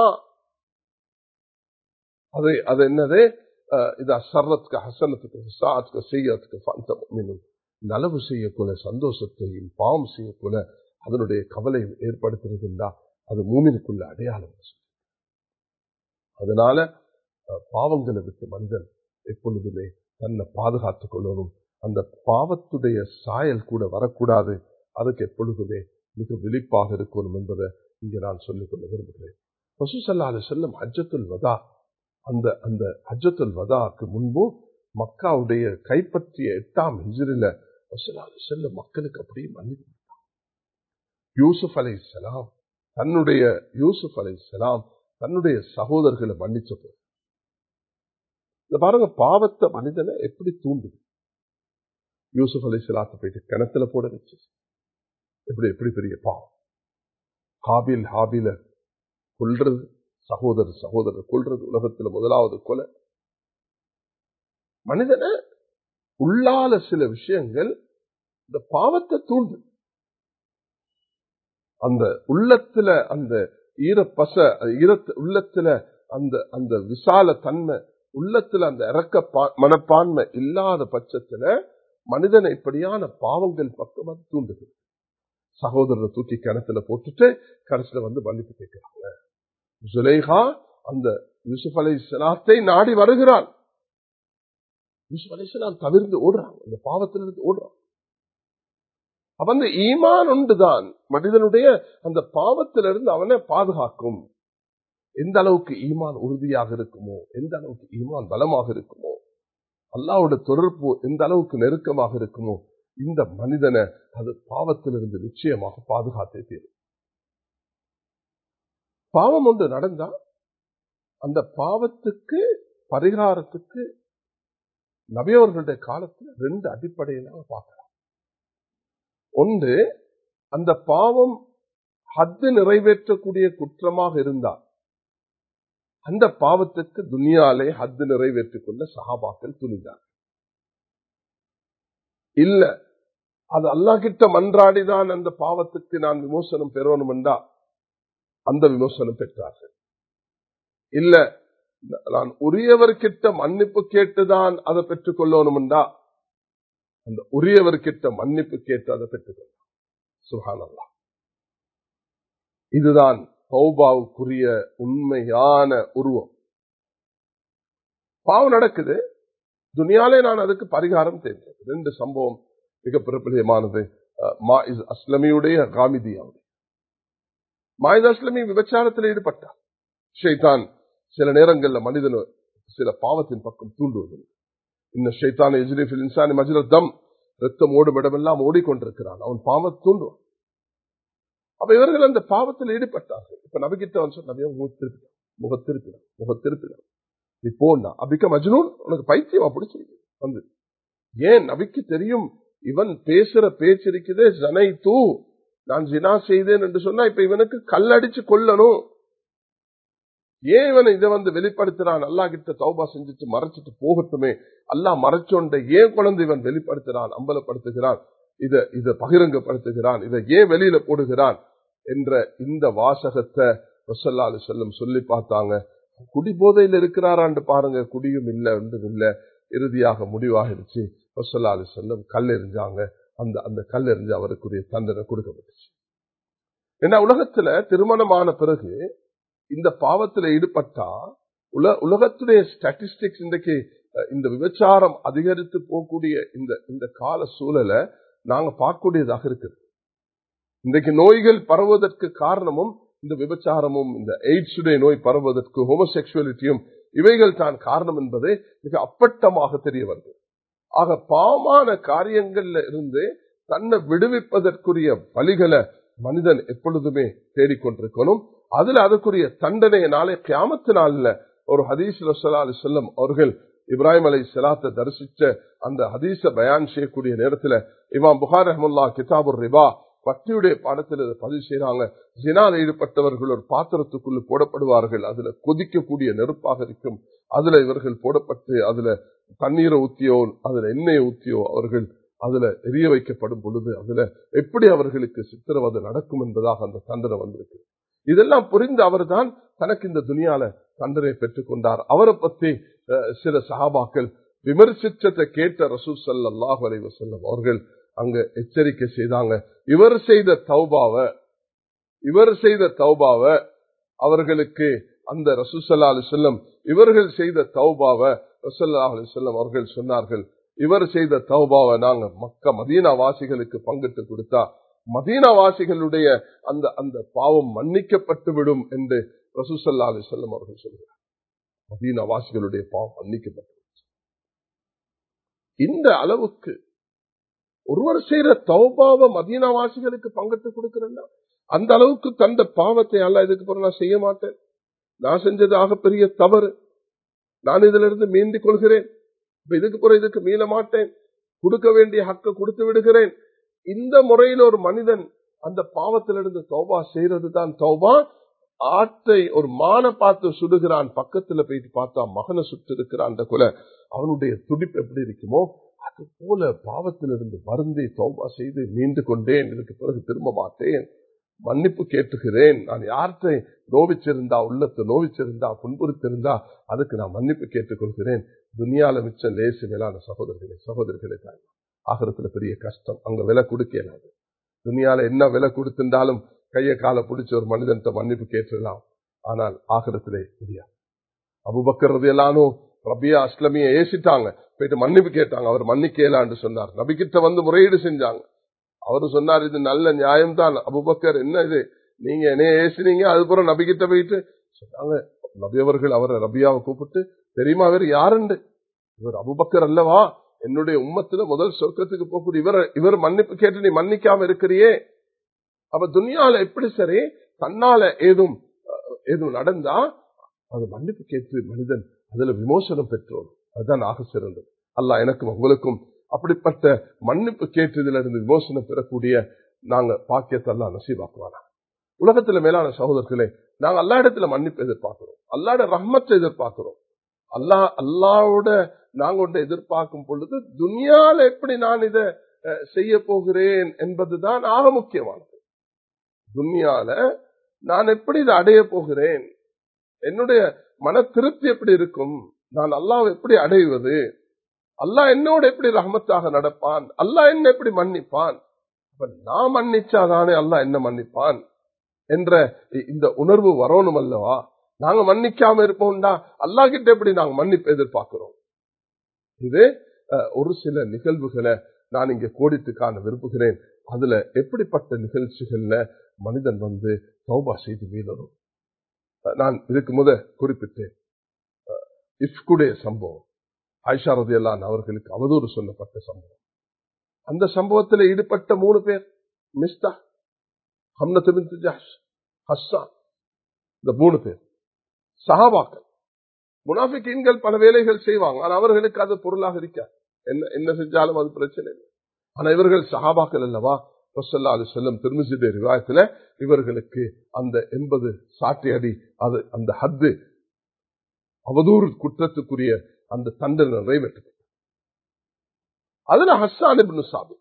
அது அது என்னது இது அசர்றத்துக்கு ஹசனத்துக்கு ஹிசாத்துக்கு செய்யறதுக்கு பந்தமும் நலவு செய்யக்குள்ள சந்தோஷத்தையும் பாவம் செய்யக்குள்ள அதனுடைய கவலையும் ஏற்படுத்துறதுண்டா அது மூமினுக்குள்ள அடையாளம் அதனால பாவங்களை விட்டு மனிதன் எப்பொழுதுமே தன்னை பாதுகாத்துக் கொள்ளணும் அந்த பாவத்துடைய சாயல் கூட வரக்கூடாது அதுக்கு எப்பொழுதுமே மிக விழிப்பாக இருக்கணும் என்பதை இங்கே நான் சொல்லிக் கொள்ள விரும்புகிறேன் பசுசல்லாத செல்லும் அஜத்துல் வதா அந்த அந்த அஜத்துல் வதாக்கு முன்பு மக்காவுடைய கைப்பற்றிய எட்டாம் ஹிஜிரில செல்ல மக்களுக்கு அப்படியே மன்னிப்பு யூசுப் அலை சலாம் தன்னுடைய யூசுப் அலை சலாம் தன்னுடைய சகோதரர்களை மன்னிச்ச போது இந்த பாருங்க பாவத்தை மனிதனை எப்படி தூண்டுது யூசுப் அலை சலாத்தை போயிட்டு கிணத்துல போட வச்சு எப்படி எப்படி பெரிய பாவம் ஹாபில் ஹாபில கொல்றது சகோதரர் சகோதரர் கொல்றது உலகத்துல முதலாவது கொலை மனிதனை உள்ளால சில விஷயங்கள் இந்த பாவத்தை தூண்டு அந்த உள்ளத்துல அந்த ஈரப்பச ஈரத்து உள்ளத்துல அந்த அந்த விசால தன்மை உள்ளத்துல அந்த இறக்க மனப்பான்மை இல்லாத பட்சத்துல மனிதனை இப்படியான பாவங்கள் பக்கமா தூண்டுது சகோதரரை தூக்கி கிணத்துல போட்டுட்டு கடைசியில வந்து மன்னிப்பு கேட்கிறாங்க சுலேஹா அந்த யூசுப் அலை சலாத்தை நாடி வருகிறான் யூசுப் அலை சலாம் தவிர்த்து ஓடுறாங்க அந்த பாவத்திலிருந்து ஓடுறான் அப்ப அந்த ஈமான் ஒன்றுதான் மனிதனுடைய அந்த பாவத்திலிருந்து அவனை பாதுகாக்கும் எந்த அளவுக்கு ஈமான் உறுதியாக இருக்குமோ எந்த அளவுக்கு ஈமான் பலமாக இருக்குமோ அல்லாவோட தொடர்பு எந்த அளவுக்கு நெருக்கமாக இருக்குமோ இந்த மனிதனை அது பாவத்திலிருந்து நிச்சயமாக பாதுகாத்தே தீரும் பாவம் ஒன்று நடந்தா அந்த பாவத்துக்கு பரிகாரத்துக்கு நபியவர்களுடைய காலத்தில் ரெண்டு அடிப்படையிலாக பார்க்கலாம் ஒன்று அந்த பாவம் ஹத்து நிறைவேற்றக்கூடிய குற்றமாக இருந்தால் அந்த பாவத்துக்கு துனியாலே ஹத்து நிறைவேற்றிக் கொள்ள சகாபாக்கள் துணிந்தார் இல்ல அது அல்லா கிட்ட மன்றாடிதான் அந்த பாவத்துக்கு நான் விமோசனம் பெறணும் என்றா அந்த விமோசனம் பெற்றார்கள் இல்ல நான் உரியவர்கிட்ட மன்னிப்பு கேட்டுதான் அதை பெற்றுக் கொள்ளணும் என்றா அந்த உரியவர்கிட்ட மன்னிப்பு கேட்டு அதை பெற்றுக்கொள்ளலாம் சுகானல்லா இதுதான் பௌபாவுக்குரிய உண்மையான உருவம் பாவம் நடக்குது துனியாலே நான் அதுக்கு பரிகாரம் தேர்ந்தேன் ரெண்டு சம்பவம் மிக பிரபலியமானது அஸ்லமியுடைய காமிதியாவுடைய மாயுத அஸ்லமி விபச்சாரத்தில் ஈடுபட்டார் ஷைத்தான் சில நேரங்கள்ல மனிதன் சில பாவத்தின் பக்கம் தூண்டுவது இந்த ஷைத்தான எஜ்ரிஃபில் இன்சானி மஜ்ர தம் ரத்தம் ஓடும் இடமெல்லாம் ஓடிக்கொண்டிருக்கிறான் அவன் பாவம் தூண்டுவான் அப்ப இவர்கள் அந்த பாவத்தில் ஈடுபட்டார்கள் இப்ப நபிக்கிட்ட வந்து சொன்ன முகத்திருப்பினான் முகத்திருப்பினான் முகத்திருப்பினான் நீ போண்டா அபிக்க மஜ்னூன் உனக்கு பைத்தியமா பிடிச்சிருக்கு வந்து ஏன் நபிக்கு தெரியும் இவன் பேசுற பேச்சு இருக்குதே ஜனை தூ நான் ஜினா செய்தேன் என்று சொன்னா இப்ப இவனுக்கு கல்லடிச்சு கொல்லணும் ஏன் இவன் இதை வந்து வெளிப்படுத்துறான் அல்லா கிட்ட தௌபா செஞ்சுட்டு மறைச்சிட்டு போகட்டுமே அல்லா மறைச்சோண்ட ஏன் குழந்தை இவன் வெளிப்படுத்துறான் அம்பலப்படுத்துகிறான் இத இத பகிரங்கப்படுத்துகிறான் இதை ஏன் வெளியில போடுகிறான் என்ற இந்த வாசகத்தை ரசல்லாலு செல்லம் சொல்லி பார்த்தாங்க குடி போதையில் இருக்கிறாரான்னு பாருங்க குடியும் இல்லை ஒன்றும் இல்லை இறுதியாக முடிவாகிருச்சு ரசல்லாலு செல்லம் கல் எறிஞ்சாங்க அந்த அந்த கல் எறிஞ்சு அவருக்குரிய தண்டனை கொடுக்கப்பட்டுச்சு ஏன்னா உலகத்துல திருமணமான பிறகு இந்த பாவத்தில் ஈடுபட்டா உல உலகத்துடைய ஸ்டாட்டிஸ்டிக்ஸ் இன்றைக்கு இந்த விபச்சாரம் அதிகரித்து போகக்கூடிய இந்த இந்த கால சூழலை நாங்க பார்க்கக்கூடியதாக இருக்குது இன்றைக்கு நோய்கள் பரவுவதற்கு காரணமும் இந்த விபச்சாரமும் இந்த எய்ட்ஸுடைய நோய் பரவுவதற்கு ஹோமோசெக்சுவலிட்டியும் இவைகள் தான் காரணம் என்பதை மிக அப்பட்டமாக தெரிய வருது ஆக பாவமான காரியங்கள்ல இருந்து தன்னை விடுவிப்பதற்குரிய வழிகளை மனிதன் எப்பொழுதுமே தேடிக்கொண்டிருக்கணும் அதுல அதுக்குரிய தண்டனையை நாளை கியாமத்து நாள்ல ஒரு ஹதீஸ் ரசலா அலி சொல்லம் அவர்கள் இப்ராஹிம் அலை சலாத்தை தரிசிச்ச அந்த ஹதீஸ பயான் செய்யக்கூடிய நேரத்துல இமாம் புகார் அஹமுல்லா கிதாபுர் ரிபா பக்தியுடைய பாடத்தில் இதை பதிவு செய்யறாங்க ஜினால் ஈடுபட்டவர்கள் ஒரு பாத்திரத்துக்குள்ள போடப்படுவார்கள் அதுல கொதிக்கக்கூடிய நெருப்பாக இருக்கும் அதுல இவர்கள் போடப்பட்டு அதுல தண்ணீரை ஊத்தியோ அதுல எண்ணெயை ஊத்தியோ அவர்கள் அதுல எரிய வைக்கப்படும் பொழுது அதுல எப்படி அவர்களுக்கு சித்திரவதை நடக்கும் என்பதாக அந்த தண்டனை வந்திருக்கு இதெல்லாம் புரிந்து அவர்தான் தனக்கு இந்த துணியால தண்டனை பெற்றுக் கொண்டார் அவரை பத்தி சில சகாபாக்கள் விமர்சிச்சத்தை கேட்ட ரசூல் சல்லாஹ் அலைவசல்லம் அவர்கள் அங்க எச்சரிக்கை செய்தாங்க இவர் செய்த தௌபாவ இவர் செய்த தௌபாவ அவர்களுக்கு அந்த ரசூசல்லா அலி செல்லம் இவர்கள் செய்த தௌபாவ ரசல்லா அலி செல்லம் அவர்கள் சொன்னார்கள் இவர் செய்த தௌபாவை நாங்க மக்க மதீனா வாசிகளுக்கு பங்கிட்டு கொடுத்தா மதீனா வாசிகளுடைய அந்த அந்த பாவம் மன்னிக்கப்பட்டு விடும் என்று ரசூசல்லா அலி செல்லம் அவர்கள் சொல்கிறார் மதீனா வாசிகளுடைய பாவம் மன்னிக்கப்பட்டு இந்த அளவுக்கு ஒருவர் செய்யற தௌபாவ மதீனா வாசிகளுக்கு பங்கிட்டு கொடுக்கிறேன்னா அந்த அளவுக்கு தந்த பாவத்தை அல்ல இதுக்கு பிறகு நான் செய்ய மாட்டேன் நான் செஞ்சது ஆகப்பெரிய தவறு நான் இதுல இருந்து மீண்டு கொள்கிறேன் இதுக்கு பிறகு இதுக்கு மீள மாட்டேன் கொடுக்க வேண்டிய ஹக்க கொடுத்து விடுகிறேன் இந்த முறையில் ஒரு மனிதன் அந்த பாவத்திலிருந்து தௌபா செய்யறது தான் தௌபா ஆட்டை ஒரு மான பார்த்து சுடுகிறான் பக்கத்துல போயிட்டு பார்த்தா மகனை சுட்டு இருக்கிறான் அந்த கொலை அவனுடைய துடிப்பு எப்படி இருக்குமோ அது போல பாவத்திலிருந்து வருந்தி தௌபா செய்து மீண்டு கொண்டேன் இதுக்கு பிறகு திரும்ப மாட்டேன் மன்னிப்பு கேட்டுகிறேன் நான் யார்கிட்ட நோவிச்சிருந்தா உள்ளத்தை நோவிச்சிருந்தா புண்புறுத்திருந்தா அதுக்கு நான் மன்னிப்பு கேட்டுக்கொள்கிறேன் துனியால மிச்ச லேசு மேலான சகோதரர்களே சகோதரர்களே தான் ஆகிறதுல பெரிய கஷ்டம் அங்க விலை கொடுக்கலாது துனியால என்ன விலை கொடுத்திருந்தாலும் கைய காலை பிடிச்ச ஒரு மனிதன்ட்ட மன்னிப்பு கேட்டுடலாம் ஆனால் ஆகிறத்திலே முடியாது அபுபக்கர் எல்லாரும் ரபியா அஸ்லமிய ஏசிட்டாங்க போயிட்டு மன்னிப்பு கேட்டாங்க அவர் மன்னிக்கலான்னு சொன்னார் நபிக்கிட்ட வந்து முறையீடு செஞ்சாங்க அவரு சொன்னார் இது நல்ல நியாயம் தான் அபுபக்கர் என்ன இது நீங்க என்னைய ஏசினீங்க அதுபுறம் நபிக்கிட்ட போயிட்டு சொன்னாங்க நபி அவர்கள் அவரை ரபியாவை கூப்பிட்டு தெரியுமா அவர் யாருண்டு இவர் அபுபக்கர் அல்லவா என்னுடைய உம்மத்துல முதல் சொர்க்கத்துக்கு போகக்கூடிய இவர் இவர் மன்னிப்பு கேட்டு நீ மன்னிக்காம இருக்கிறியே அப்ப துனியால எப்படி சரி தன்னால ஏதும் ஏதும் நடந்தா அது மன்னிப்பு கேட்டு மனிதன் அதுல விமோசனம் பெற்றோம் அதுதான் ஆக சிறந்தது அல்ல எனக்கும் உங்களுக்கும் அப்படிப்பட்ட மன்னிப்பு கேட்டதுல இருந்து விமோசனம் பெறக்கூடிய நாங்க பாக்கியத்தெல்லாம் நசீபாக்குவானா உலகத்துல மேலான சகோதரர்களே நாங்க அல்லா இடத்துல மன்னிப்பு எதிர்பார்க்கிறோம் அல்லாட ரஹ்மத்தை எதிர்பார்க்கிறோம் அல்லா அல்லாவோட நாங்க ஒன்று எதிர்பார்க்கும் பொழுது துனியால எப்படி நான் இதை அஹ், செய்ய போகிறேன் என்பதுதான் ஆக முக்கியமானது துன்யால நான் எப்படி இதை அடைய போகிறேன் என்னுடைய மன திருப்தி எப்படி இருக்கும் நான் அல்லாஹ் எப்படி அடைவது அல்லாஹ் என்னோட எப்படி ரஹமத்தாக நடப்பான் அல்லாஹ் என்ன எப்படி மன்னிப்பான் அப்ப நான் மன்னிச்சாதானே அல்லாஹ் என்ன மன்னிப்பான் என்ற இ- இந்த உணர்வு வரணும் அல்லவா நாங்க மன்னிக்காம இருப்போம்டா அல்லாஹ் கிட்ட எப்படி நாங்க மன்னிப்பு எதிர்பார்க்கிறோம் இது அஹ், ஒரு சில நிகழ்வுகளை நான் இங்க கோடித்து காண விரும்புகிறேன் அதுல எப்படிப்பட்ட நிகழ்ச்சிகள்ல மனிதன் வந்து தௌபா செய்து மீளணும் அஹ், நான் இதுக்கு முத குறிப்பிட்டேன் அஹ், இஃப்குடைய சம்பவம் ஆயிஷா ரதியல்லான் அவர்களுக்கு அவதூறு சொல்லப்பட்ட சம்பவம் அந்த சம்பவத்தில் ஈடுபட்ட மூணு பேர் மிஸ்தா ஹம்னத் பின் ஜஹ்ஷ் ஹஸ்ஸான் இந்த மூணு பேர் சஹாபாக்கள் முனாஃபிகீன்கள் பல வேலைகள் செய்வாங்க ஆனா அவர்களுக்கு அது பொருளாக இருக்காது என்ன என்ன செஞ்சாலும் அது பிரச்சனை இல்லை ஆனா இவர்கள் சஹாபாக்கள் அல்லவா ரசல்லா அலி செல்லம் திருமிசிடைய ரிவாயத்துல இவர்களுக்கு அந்த எண்பது சாட்டை அடி அது அந்த ஹத்து அவதூறு குற்றத்துக்குரிய அந்த தண்டனை நிறைவேற்று அதுல ஹஸ்ஸான் இப்னு சாபித்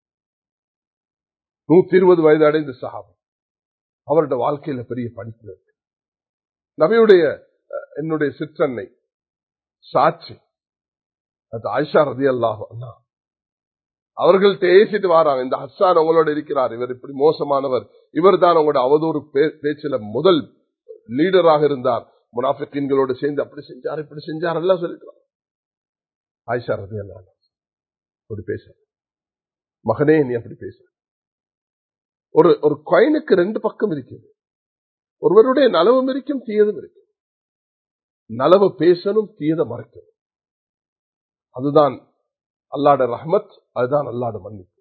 நூத்தி இருபது வயது அடைந்த சஹாபி அவருடைய வாழ்க்கையில பெரிய படிப்பு இருக்கு நபியுடைய அஹ், என்னுடைய சிற்றன்னை சாட்சி அது ஆயிஷா ரதி அல்லாஹ் அவர்கள்ட்ட ஏசிட்டு வராங்க இந்த ஹஸ்ஸான் உங்களோட இருக்கிறார் இவர் இப்படி மோசமானவர் இவர் தான் உங்களோட அவதூறு பே- பேச்சுல முதல் லீடராக இருந்தார் முனாஃபிக்கீன்களோடு சேர்ந்து அப்படி செஞ்சார் இப்படி செஞ்சார் எல்லாம் சொல்லிக்கிறார் ஆயிஷா ரதி அல்லாஹ் அப்படி பேச மகனே நீ அப்படி பேச ஒரு ஒரு கொயினுக்கு ரெண்டு பக்கம் இருக்குது ஒருவருடைய நலவும் இருக்கும் தீயதும் இருக்கும் நலவு பேசணும் தீயதை மறைக்கணும் அதுதான் அல்லாட ரஹ்மத் அதுதான் அல்லாட மன்னிப்பு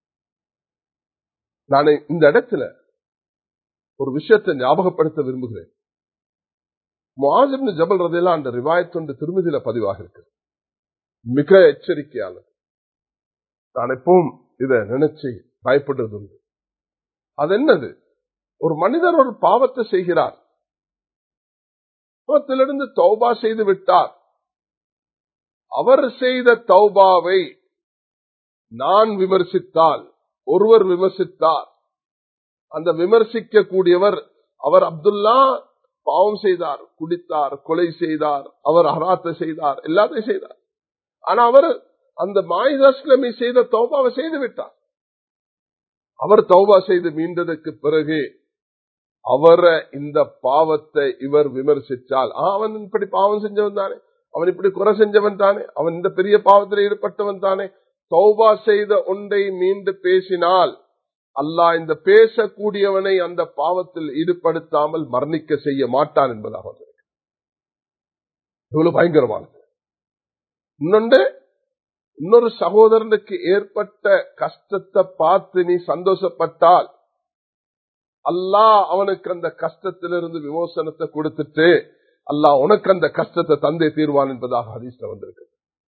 நான் இந்த இடத்துல ஒரு விஷயத்தை ஞாபகப்படுத்த விரும்புகிறேன் முஆசிப்னு ஜபல் ரதையெல்லாம் அந்த ரிவாயத்தொண்டு திருமதியில பதிவாக இருக்கு மிக எச்சரிக்கையானது நான் எப்பவும் இதை நினைச்சு பயப்படுறது உண்டு அது என்னது ஒரு மனிதர் ஒரு பாவத்தை செய்கிறார் பாவத்திலிருந்து தௌபா செய்து விட்டார் அவர் செய்த தௌபாவை நான் விமர்சித்தால் ஒருவர் விமர்சித்தார் அந்த விமர்சிக்க கூடியவர் அவர் அப்துல்லா பாவம் செய்தார் குடித்தார் கொலை செய்தார் அவர் அராத்தை செய்தார் எல்லாத்தையும் செய்தார் ஆனா அவர் அந்த மாயுதாஸ்லமி செய்த தௌபாவை செய்து விட்டார் அவர் தௌபா செய்து மீண்டதுக்கு பிறகு அவரை இந்த பாவத்தை இவர் விமர்சித்தால் ஆ, அவன் இப்படி பாவம் செஞ்சவன் தானே அவன் இப்படி குறை செஞ்சவன் தானே அவன் இந்த பெரிய பாவத்தில் ஈடுபட்டவன் தானே தௌபா செய்த ஒன்றை மீண்டு பேசினால் அல்லாஹ் இந்த பேசக்கூடியவனை அந்த பாவத்தில் ஈடுபடுத்தாமல் மரணிக்க செய்ய மாட்டான் என்பதாக வந்திருக்கு. இவ்வளவு பயங்கரமானது இன்னொன்று இன்னொரு சகோதரனுக்கு ஏற்பட்ட கஷ்டத்தை பார்த்து நீ சந்தோஷப்பட்டால் அல்லாஹ் அவனுக்கு அந்த கஷ்டத்திலிருந்து விமோசனத்தை கொடுத்துட்டு அல்லாஹ் உனக்கு அந்த கஷ்டத்தை தந்தை தீர்வான் என்பதாக ஹதீஸ்ல வந்திருக்கு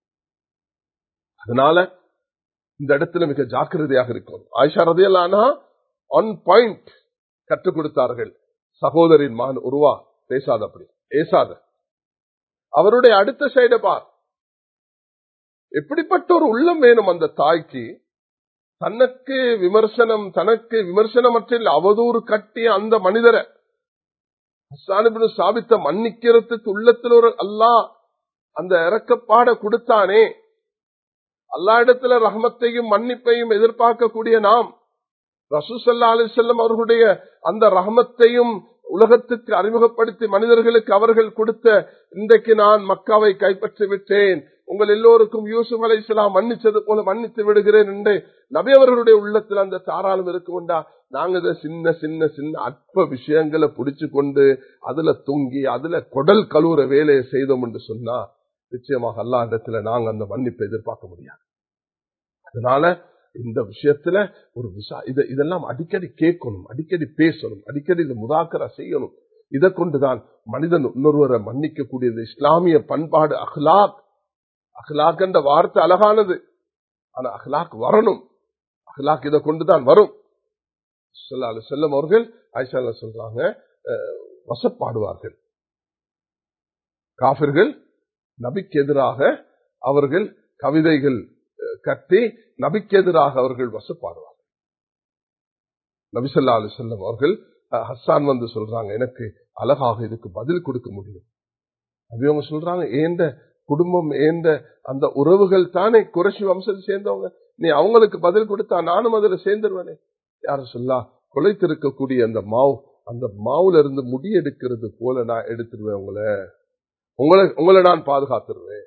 அதனால இந்த இடத்துல மிக ஜாக்கிரதையாக இருக்கும் ஆயிஷா ரதியல்லானா ஆன் பாயிண்ட் கற்றுக் கொடுத்தார்கள் சகோதரின் மகன் உருவா பேசாத அப்படி ஏசாத அவருடைய அடுத்த சைட பார் எப்படிப்பட்ட ஒரு உள்ளம் வேணும் அந்த தாய்க்கு தனக்கு விமர்சனம் தனக்கு விமர்சனமற்றில் அவதூறு கட்டிய அந்த மனிதரை ஹஸ்ஸானிபின் சாபித்த மன்னிக்கிறதுக்கு உள்ளத்தில் ஒரு அல்லாஹ் அந்த இறக்கப்பாட கொடுத்தானே அல்லா இடத்துல ரஹமத்தையும் மன்னிப்பையும் எதிர்பார்க்கக்கூடிய நாம் ரசூசல்லா அலி செல்லம் அவர்களுடைய அந்த ரஹமத்தையும் உலகத்துக்கு அறிமுகப்படுத்தி மனிதர்களுக்கு அவர்கள் கொடுத்த இன்றைக்கு நான் மக்காவை கைப்பற்றி விட்டேன் உங்கள் எல்லோருக்கும் யூசுப் அலை இஸ்லாம் மன்னிச்சது போல மன்னித்து விடுகிறேன் என்று நபி அவர்களுடைய உள்ளத்தில் அந்த தாராளம் இருக்கும்டா நாங்க இதை சின்ன சின்ன சின்ன அற்ப விஷயங்களை புடிச்சு கொண்டு அதுல தொங்கி அதுல குடல் கழுவுற வேலையை செய்தோம் என்று சொன்னா நிச்சயமாக அல்லா இடத்துல நாங்க அந்த மன்னிப்பை எதிர்பார்க்க முடியாது அதனால இந்த விஷயத்துல ஒரு விசா இத இதெல்லாம் அடிக்கடி கேட்கணும் அடிக்கடி பேசணும் அடிக்கடி இதை முதாக்கரா செய்யணும் இதை கொண்டுதான் மனிதன் இன்னொருவரை மன்னிக்க கூடியது இஸ்லாமிய பண்பாடு அஹ்லாக் அஹ்லாக் என்ற வார்த்தை அழகானது ஆனா அஹ்லாக் வரணும் அஹ்லாக் இதை கொண்டுதான் வரும் சொல்லாலு செல்லம் அவர்கள் ஆயிஷா சொல்றாங்க அஹ், வசப்பாடுவார்கள் காபிர்கள் நபிக்கு எதிராக அவர்கள் கவிதைகள் அஹ், கட்டி நபிக்கு எதிராக அவர்கள் வசப்பாடுவார்கள் நபிசல்லா அலி செல்லம் அவர்கள் அஹ், ஹஸ்ஸான் வந்து சொல்றாங்க எனக்கு அழகாக இதுக்கு பதில் கொடுக்க முடியும் அப்படி அவங்க சொல்றாங்க ஏந்த குடும்பம் ஏந்த அந்த உறவுகள் தானே குறைசி வம்சத்தை சேர்ந்தவங்க நீ அவங்களுக்கு பதில் கொடுத்தா நானும் அதுல சேர்ந்துருவேனே யாரு சொல்லா குலைத்திருக்கக்கூடிய அந்த மாவு அந்த மாவுல இருந்து முடி எடுக்கிறது போல நான் எடுத்துருவேன் உங்களை உங்களை உங்களை நான் பாதுகாத்துருவேன்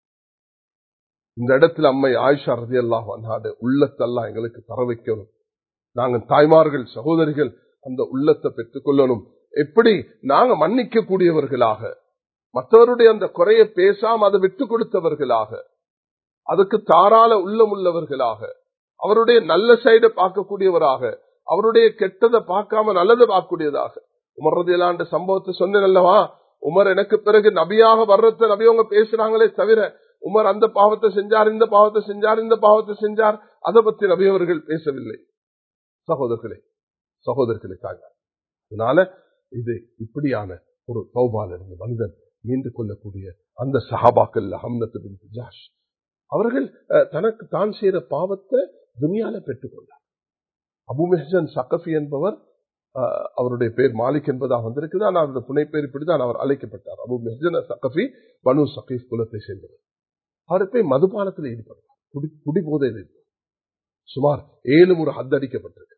இந்த இடத்துல அம்மை ஆயிஷா ரதி அல்லாஹ் வந்தாடு உள்ளத்தெல்லாம் எங்களுக்கு தர வைக்கணும் நாங்க தாய்மார்கள் சகோதரிகள் அந்த உள்ளத்தை பெற்றுக்கொள்ளணும் எப்படி நாங்க மன்னிக்க கூடியவர்களாக மற்றவருடைய அந்த குறைய பேசாம அதை விட்டு கொடுத்தவர்களாக அதுக்கு தாராள உள்ளம் உள்ளவர்களாக அவருடைய நல்ல சைடை பார்க்கக்கூடியவராக அவருடைய கெட்டதை பார்க்காம நல்லதை பார்க்கக்கூடியதாக உமர் ரதியலாண்ட சம்பவத்தை சொன்னேன் அல்லவா உமர் எனக்கு பிறகு நபியாக வர்றத நபியவங்க பேசுறாங்களே தவிர உமர் அந்த பாவத்தை செஞ்சார் இந்த பாவத்தை செஞ்சார் இந்த பாவத்தை செஞ்சார் அதை பத்தி நபியவர்கள் பேசவில்லை சகோதரர்களே சகோதரர்களே தாங்க அதனால இது இப்படியான ஒரு தௌபால இருந்து மனிதன் மீண்டு கொள்ளக்கூடிய அந்த சஹாபாக்கள் ஹம்னத்து பின் ஜாஷ் அவர்கள் அஹ், தனக்கு தான் செய்த பாவத்தை துனியால பெற்றுக்கொண்டார் அபு மெஹன் சக்கஃபி என்பவர் அஹ், அவருடைய பேர் மாலிக் என்பதாக வந்திருக்குது ஆனால் அவருடைய புனை பேர் இப்படிதான் அவர் அழைக்கப்பட்டார் அபு மெஹன் சக்கஃபி பனு சகீப் குலத்தை சேர்ந்தவர் அவர் போய் மதுபானத்தில் ஈடுபடுவார் குடி குடி போதையில் ஈடுபடுவார் சுமார் ஏழு முறை ஹத்தடிக்கப்பட்டிருக்கு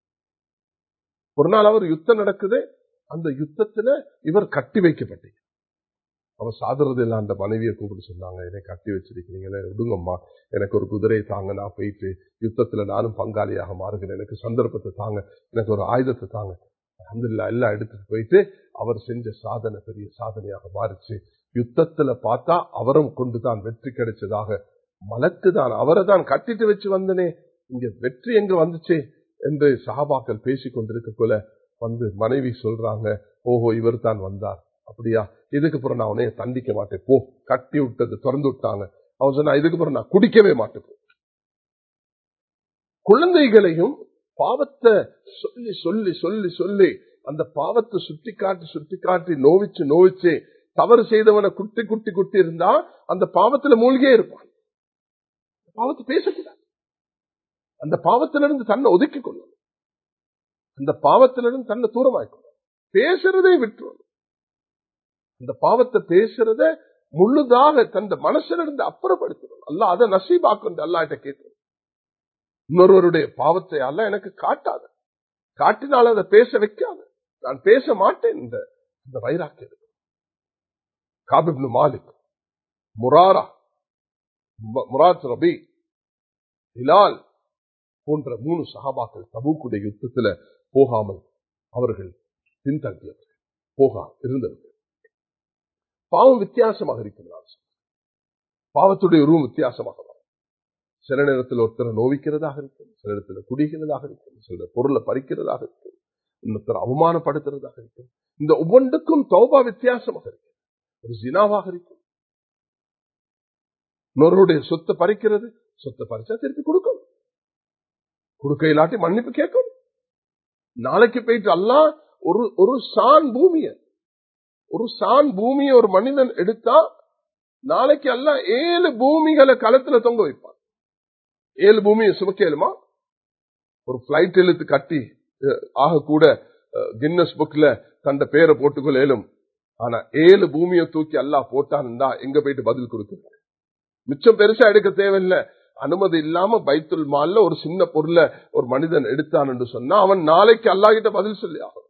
ஒரு நாள் அவர் யுத்தம் நடக்குது அந்த யுத்தத்துல இவர் கட்டி வைக்கப்பட்டீங்க அவர் சாதுறது இல்ல அந்த மனைவியை கூப்பிட்டு சொன்னாங்க என்னை கட்டி வச்சிருக்கிறீங்களே விடுங்கம்மா எனக்கு ஒரு குதிரையை தாங்க நான் போயிட்டு யுத்தத்துல நானும் பங்காளியாக மாறுகிறேன் எனக்கு சந்தர்ப்பத்தை தாங்க எனக்கு ஒரு ஆயுதத்தை தாங்க அல்ஹம்துலில்லாஹ் எல்லாம் எடுத்துட்டு போயிட்டு அவர் செஞ்ச சாதனை பெரிய சாதனையாக மாறிச்சு யுத்தத்துல பார்த்தா அவரும் கொண்டு தான் வெற்றி கிடைச்சதாக மலக்கு தான் அவரை தான் கட்டிட்டு வச்சு வந்தனே இங்க வெற்றி எங்க வந்துச்சே என்று சஹாபாக்கள் பேசிக் கொண்டிருக்க போல வந்து மனைவி சொல்றாங்க ஓஹோ இவர் தான் வந்தார் அப்படியா இதுக்கு பிறகு நான் உன்னைய தண்டிக்க மாட்டேன் போ கட்டி விட்டது திறந்து விட்டாங்க அவன் சொன்னா இதுக்கு பிறகு நான் குடிக்கவே மாட்டேன் போ. குழந்தைகளையும் பாவத்தை சொல்லி சொல்லி சொல்லி சொல்லி அந்த பாவத்தை சுட்டி காட்டி சுட்டி காட்டி நோவிச்சு நோவிச்சு தவறு செய்தவனை குட்டி குட்டி குட்டி இருந்தா அந்த பாவத்துல மூழ்கியே இருப்பான் பாவத்தை பேசக்கூடாது அந்த பாவத்திலிருந்து தன்னை ஒதுக்கிக் கொள்ளணும் அந்த பாவத்திலிருந்து தன்னை தூரமாக்கணும் பேசுறதே விட்டுரும் அந்த பாவத்தை பேசுறத முழுதாக தந்த மனசிலிருந்து அப்புறப்படுத்தணும் அல்ல அதை நசீபாக்கு அல்லாட்ட கேட்கணும் இன்னொருவருடைய பாவத்தை அல்ல எனக்கு காட்டாத காட்டினால் அதை பேச வைக்காது நான் பேச மாட்டேன் இந்த இந்த வைராக்கியம் இருக்கு. காபிப்னு மாலிக் முராரா மு- முராத் ரபி ஹிலால் போன்ற மூணு சஹாபாக்கள் தபூக்குடைய யுத்தத்துல போகாமல் அவர்கள் பின்தங்கியவர்கள் போகா இருந்தவர்கள் பாவம் வித்தியாசமாக இருக்கிறார் பாவத்துடைய உருவம் வித்தியாசமாக வரும். சில நேரத்தில் ஒருத்தரை நோவிக்கிறதாக இருக்கும் சில நேரத்தில் குடிக்கிறதாக இருக்கும் சில பொருளை பறிக்கிறதாக இருக்கும் இன்னொருத்தர் அவமானப்படுத்துறதாக இருக்கும் இந்த ஒவ்வொன்றுக்கும் தௌபா வித்தியாசமாக இருக்கும் ஒரு ஜினாவாக இருக்கும் இன்னொருடைய சொத்தை பறிக்கிறது சொத்தை பறிச்சா திருப்பி கொடுக்கணும் கொடுக்க இல்லாட்டி மன்னிப்பு கேட்கணும் நாளைக்கு போயிட்டு அல்லாஹ் ஒரு ஒரு சான் பூமிய ஒரு சான் பூமியை ஒரு மனிதன் எடுத்தா நாளைக்கு எல்லாம் ஏழு பூமிகளை களத்துல தொங்க வைப்பான் ஏழு பூமியை சுமக்கேலுமா ஒரு பிளைட் இழுத்து கட்டி அஹ், ஆக கூட கின்னஸ் புக்ல தந்த பேரை போட்டுக்கொள்ள இயலும் ஆனா ஏழு பூமியை தூக்கி அல்லாஹ் போட்டான்டா எங்க போயிட்டு பதில் கொடுக்குறது மிச்சம் பெருசா எடுக்க தேவையில்லை அனுமதி இல்லாம பைத்துல் மால்ல ஒரு சின்ன பொருளை ஒரு மனிதன் எடுத்தான் என்று சொன்னா அவன் நாளைக்கு அல்லாஹ்கிட்ட பதில் சொல்லி ஆகணும்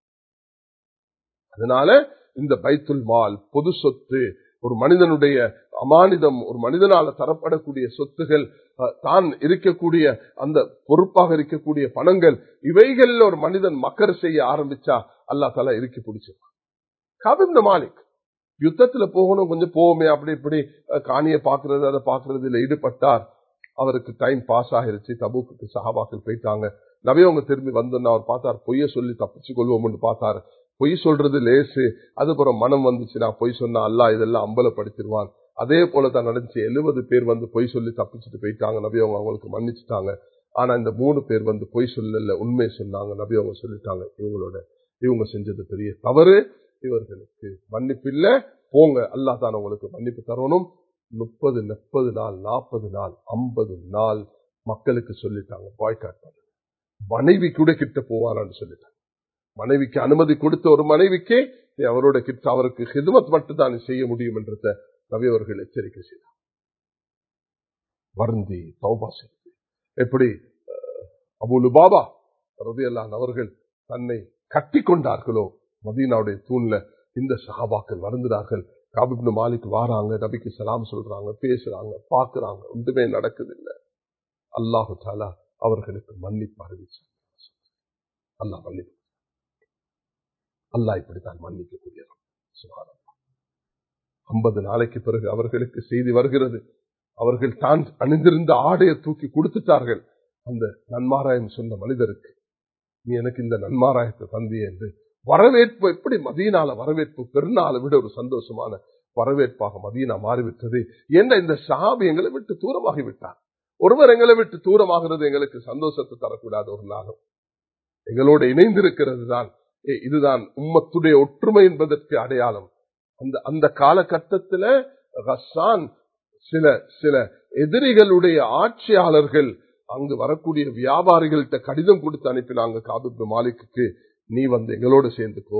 அதனால இந்த பைத்துல் மால் பொது சொத்து ஒரு மனிதனுடைய அமானிதம் ஒரு மனிதனால தரப்படக்கூடிய சொத்துகள் அஹ், தான் இருக்கக்கூடிய அந்த பொறுப்பாக இருக்கக்கூடிய பணங்கள் இவைகள்ல ஒரு மனிதன் மக்கர் செய்ய ஆரம்பிச்சா அல்லா தலா இறுக்கி பிடிச்சிருவான் காபிந்த மாலிக் யுத்தத்துல போகணும் கொஞ்சம் போவோமே அப்படி இப்படி அஹ், காணியை பாக்குறது அதை பாக்குறதுல ஈடுபட்டார் அவருக்கு டைம் பாஸ் ஆயிருச்சு தபூக்கு சஹாபாக்கள் போயிட்டாங்க நவியவங்க திரும்பி வந்தோன்னு அவர் பார்த்தார் பொய்ய சொல்லி தப்பிச்சு கொள்வோம்னு பார்த்தார் பொய் சொல்றது லேசு அதுக்கப்புறம் மனம் வந்துச்சுன்னா பொய் சொன்னா அல்லாஹ் இதெல்லாம் அம்பலப்படுத்திடுவான் அதே போல தான் நடந்துச்சு எழுபது பேர் வந்து பொய் சொல்லி தப்பிச்சுட்டு போயிட்டாங்க நபி அவங்க அவங்களுக்கு மன்னிச்சுட்டாங்க ஆனா இந்த மூணு பேர் வந்து பொய் சொல்லல உண்மை சொன்னாங்க நபி அவங்க சொல்லிட்டாங்க இவங்களோட இவங்க செஞ்சது பெரிய தவறு இவர்களுக்கு மன்னிப்பு இல்ல போங்க அல்லாஹ் தான் உங்களுக்கு மன்னிப்பு தரணும் முப்பது முப்பது நாள் நாற்பது நாள் ஐம்பது நாள் மக்களுக்கு சொல்லிட்டாங்க பாய்காட் பண்ண மனைவி கூட கிட்ட போவாரான்னு சொல்லிட்டாங்க மனைவிக்கு அனுமதி கொடுத்த ஒரு மனைவிக்கே அவரோட கிட்ட அவருக்கு ஹிதுமத் மட்டும்தான் செய்ய முடியும் என்றத நபி அவர்கள் எச்சரிக்கை செய்தார் வருந்தி தௌபா செய்து எப்படி அபுலு பாபா ரதியல்லான் அவர்கள் தன்னை கட்டி கொண்டார்களோ மதீனாவுடைய தூண்ல இந்த சஹாபாக்கள் வருந்துறார்கள் காபிப்னு மாலிக் வாராங்க நபிக்கு சலாம் சொல்றாங்க பேசுறாங்க பாக்குறாங்க ஒன்றுமே நடக்குது இல்லை அல்லாஹு தாலா அவர்களுக்கு மன்னிப்பு அறிவிச்சாங்க அல்லாஹ் மன்னிப்பு அல்லாஹ் இப்படித்தான் மன்னிக்கக்கூடியவர் சுகாரம் ஐம்பது நாளைக்கு பிறகு அவர்களுக்கு செய்தி வருகிறது அவர்கள் தான் அணிந்திருந்த ஆடையை தூக்கி கொடுத்துட்டார்கள் அந்த நன்மாராயம் சொன்ன மனிதருக்கு நீ எனக்கு இந்த நன்மாராயத்தை தந்திய என்று வரவேற்பு எப்படி மதியனால வரவேற்பு பெருநாளை விட ஒரு சந்தோஷமான வரவேற்பாக மதியனா மாறிவிட்டது என்ற இந்த சாபி எங்களை விட்டு தூரமாகி விட்டார் ஒருவர் எங்களை விட்டு தூரமாகிறது எங்களுக்கு சந்தோஷத்தை தரக்கூடாது ஒரு நாளும் எங்களோடு இணைந்திருக்கிறது தான் இதுதான் உம்மத்துடைய ஒற்றுமை என்பதற்கு அடையாளம் அந்த அந்த காலகட்டத்தில் ரசான் சில சில எதிரிகளுடைய ஆட்சியாளர்கள் அங்கு வரக்கூடிய வியாபாரிகள்கிட்ட கடிதம் கொடுத்து அனுப்பினாங்க காபிப் மாலிக்கு நீ வந்து எங்களோட சேர்ந்துக்கோ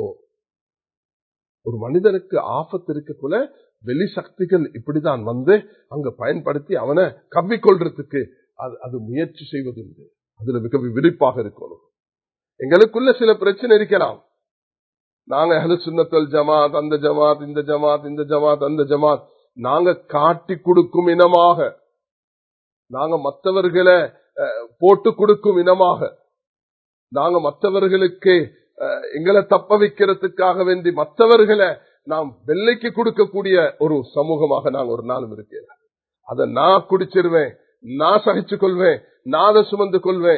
ஒரு மனிதனுக்கு ஆபத்து இருக்கக்குள்ள வெளி சக்திகள் இப்படிதான் வந்து அங்க பயன்படுத்தி அவனை கவ்விக்கொள்றதுக்கு அது அது முயற்சி செய்வது உண்டு அதுல மிக விரிப்பாக இருக்கணும் எங்களுக்குள்ள சில பிரச்சனை இருக்கலாம் நாங்க அஹ்லு சுன்னத்தல் ஜமாத் அந்த ஜமாத் இந்த ஜமாத் இந்த ஜமாத் அந்த ஜமாத் நாங்க காட்டி கொடுக்கும் இனமாக நாங்க மற்றவர்களை போட்டு கொடுக்கும் இனமாக நாங்க மற்றவர்களுக்கு எங்களை தப்ப வைக்கிறதுக்காக வேண்டி மற்றவர்களை நாம் வெள்ளைக்கு கொடுக்கக்கூடிய ஒரு சமூகமாக நாங்க ஒரு நாளும் இருக்கிறோம் அதை நான் குடிச்சிருவேன் நான் சகிச்சு கொள்வேன் நான் அதை சுமந்து கொள்வேன்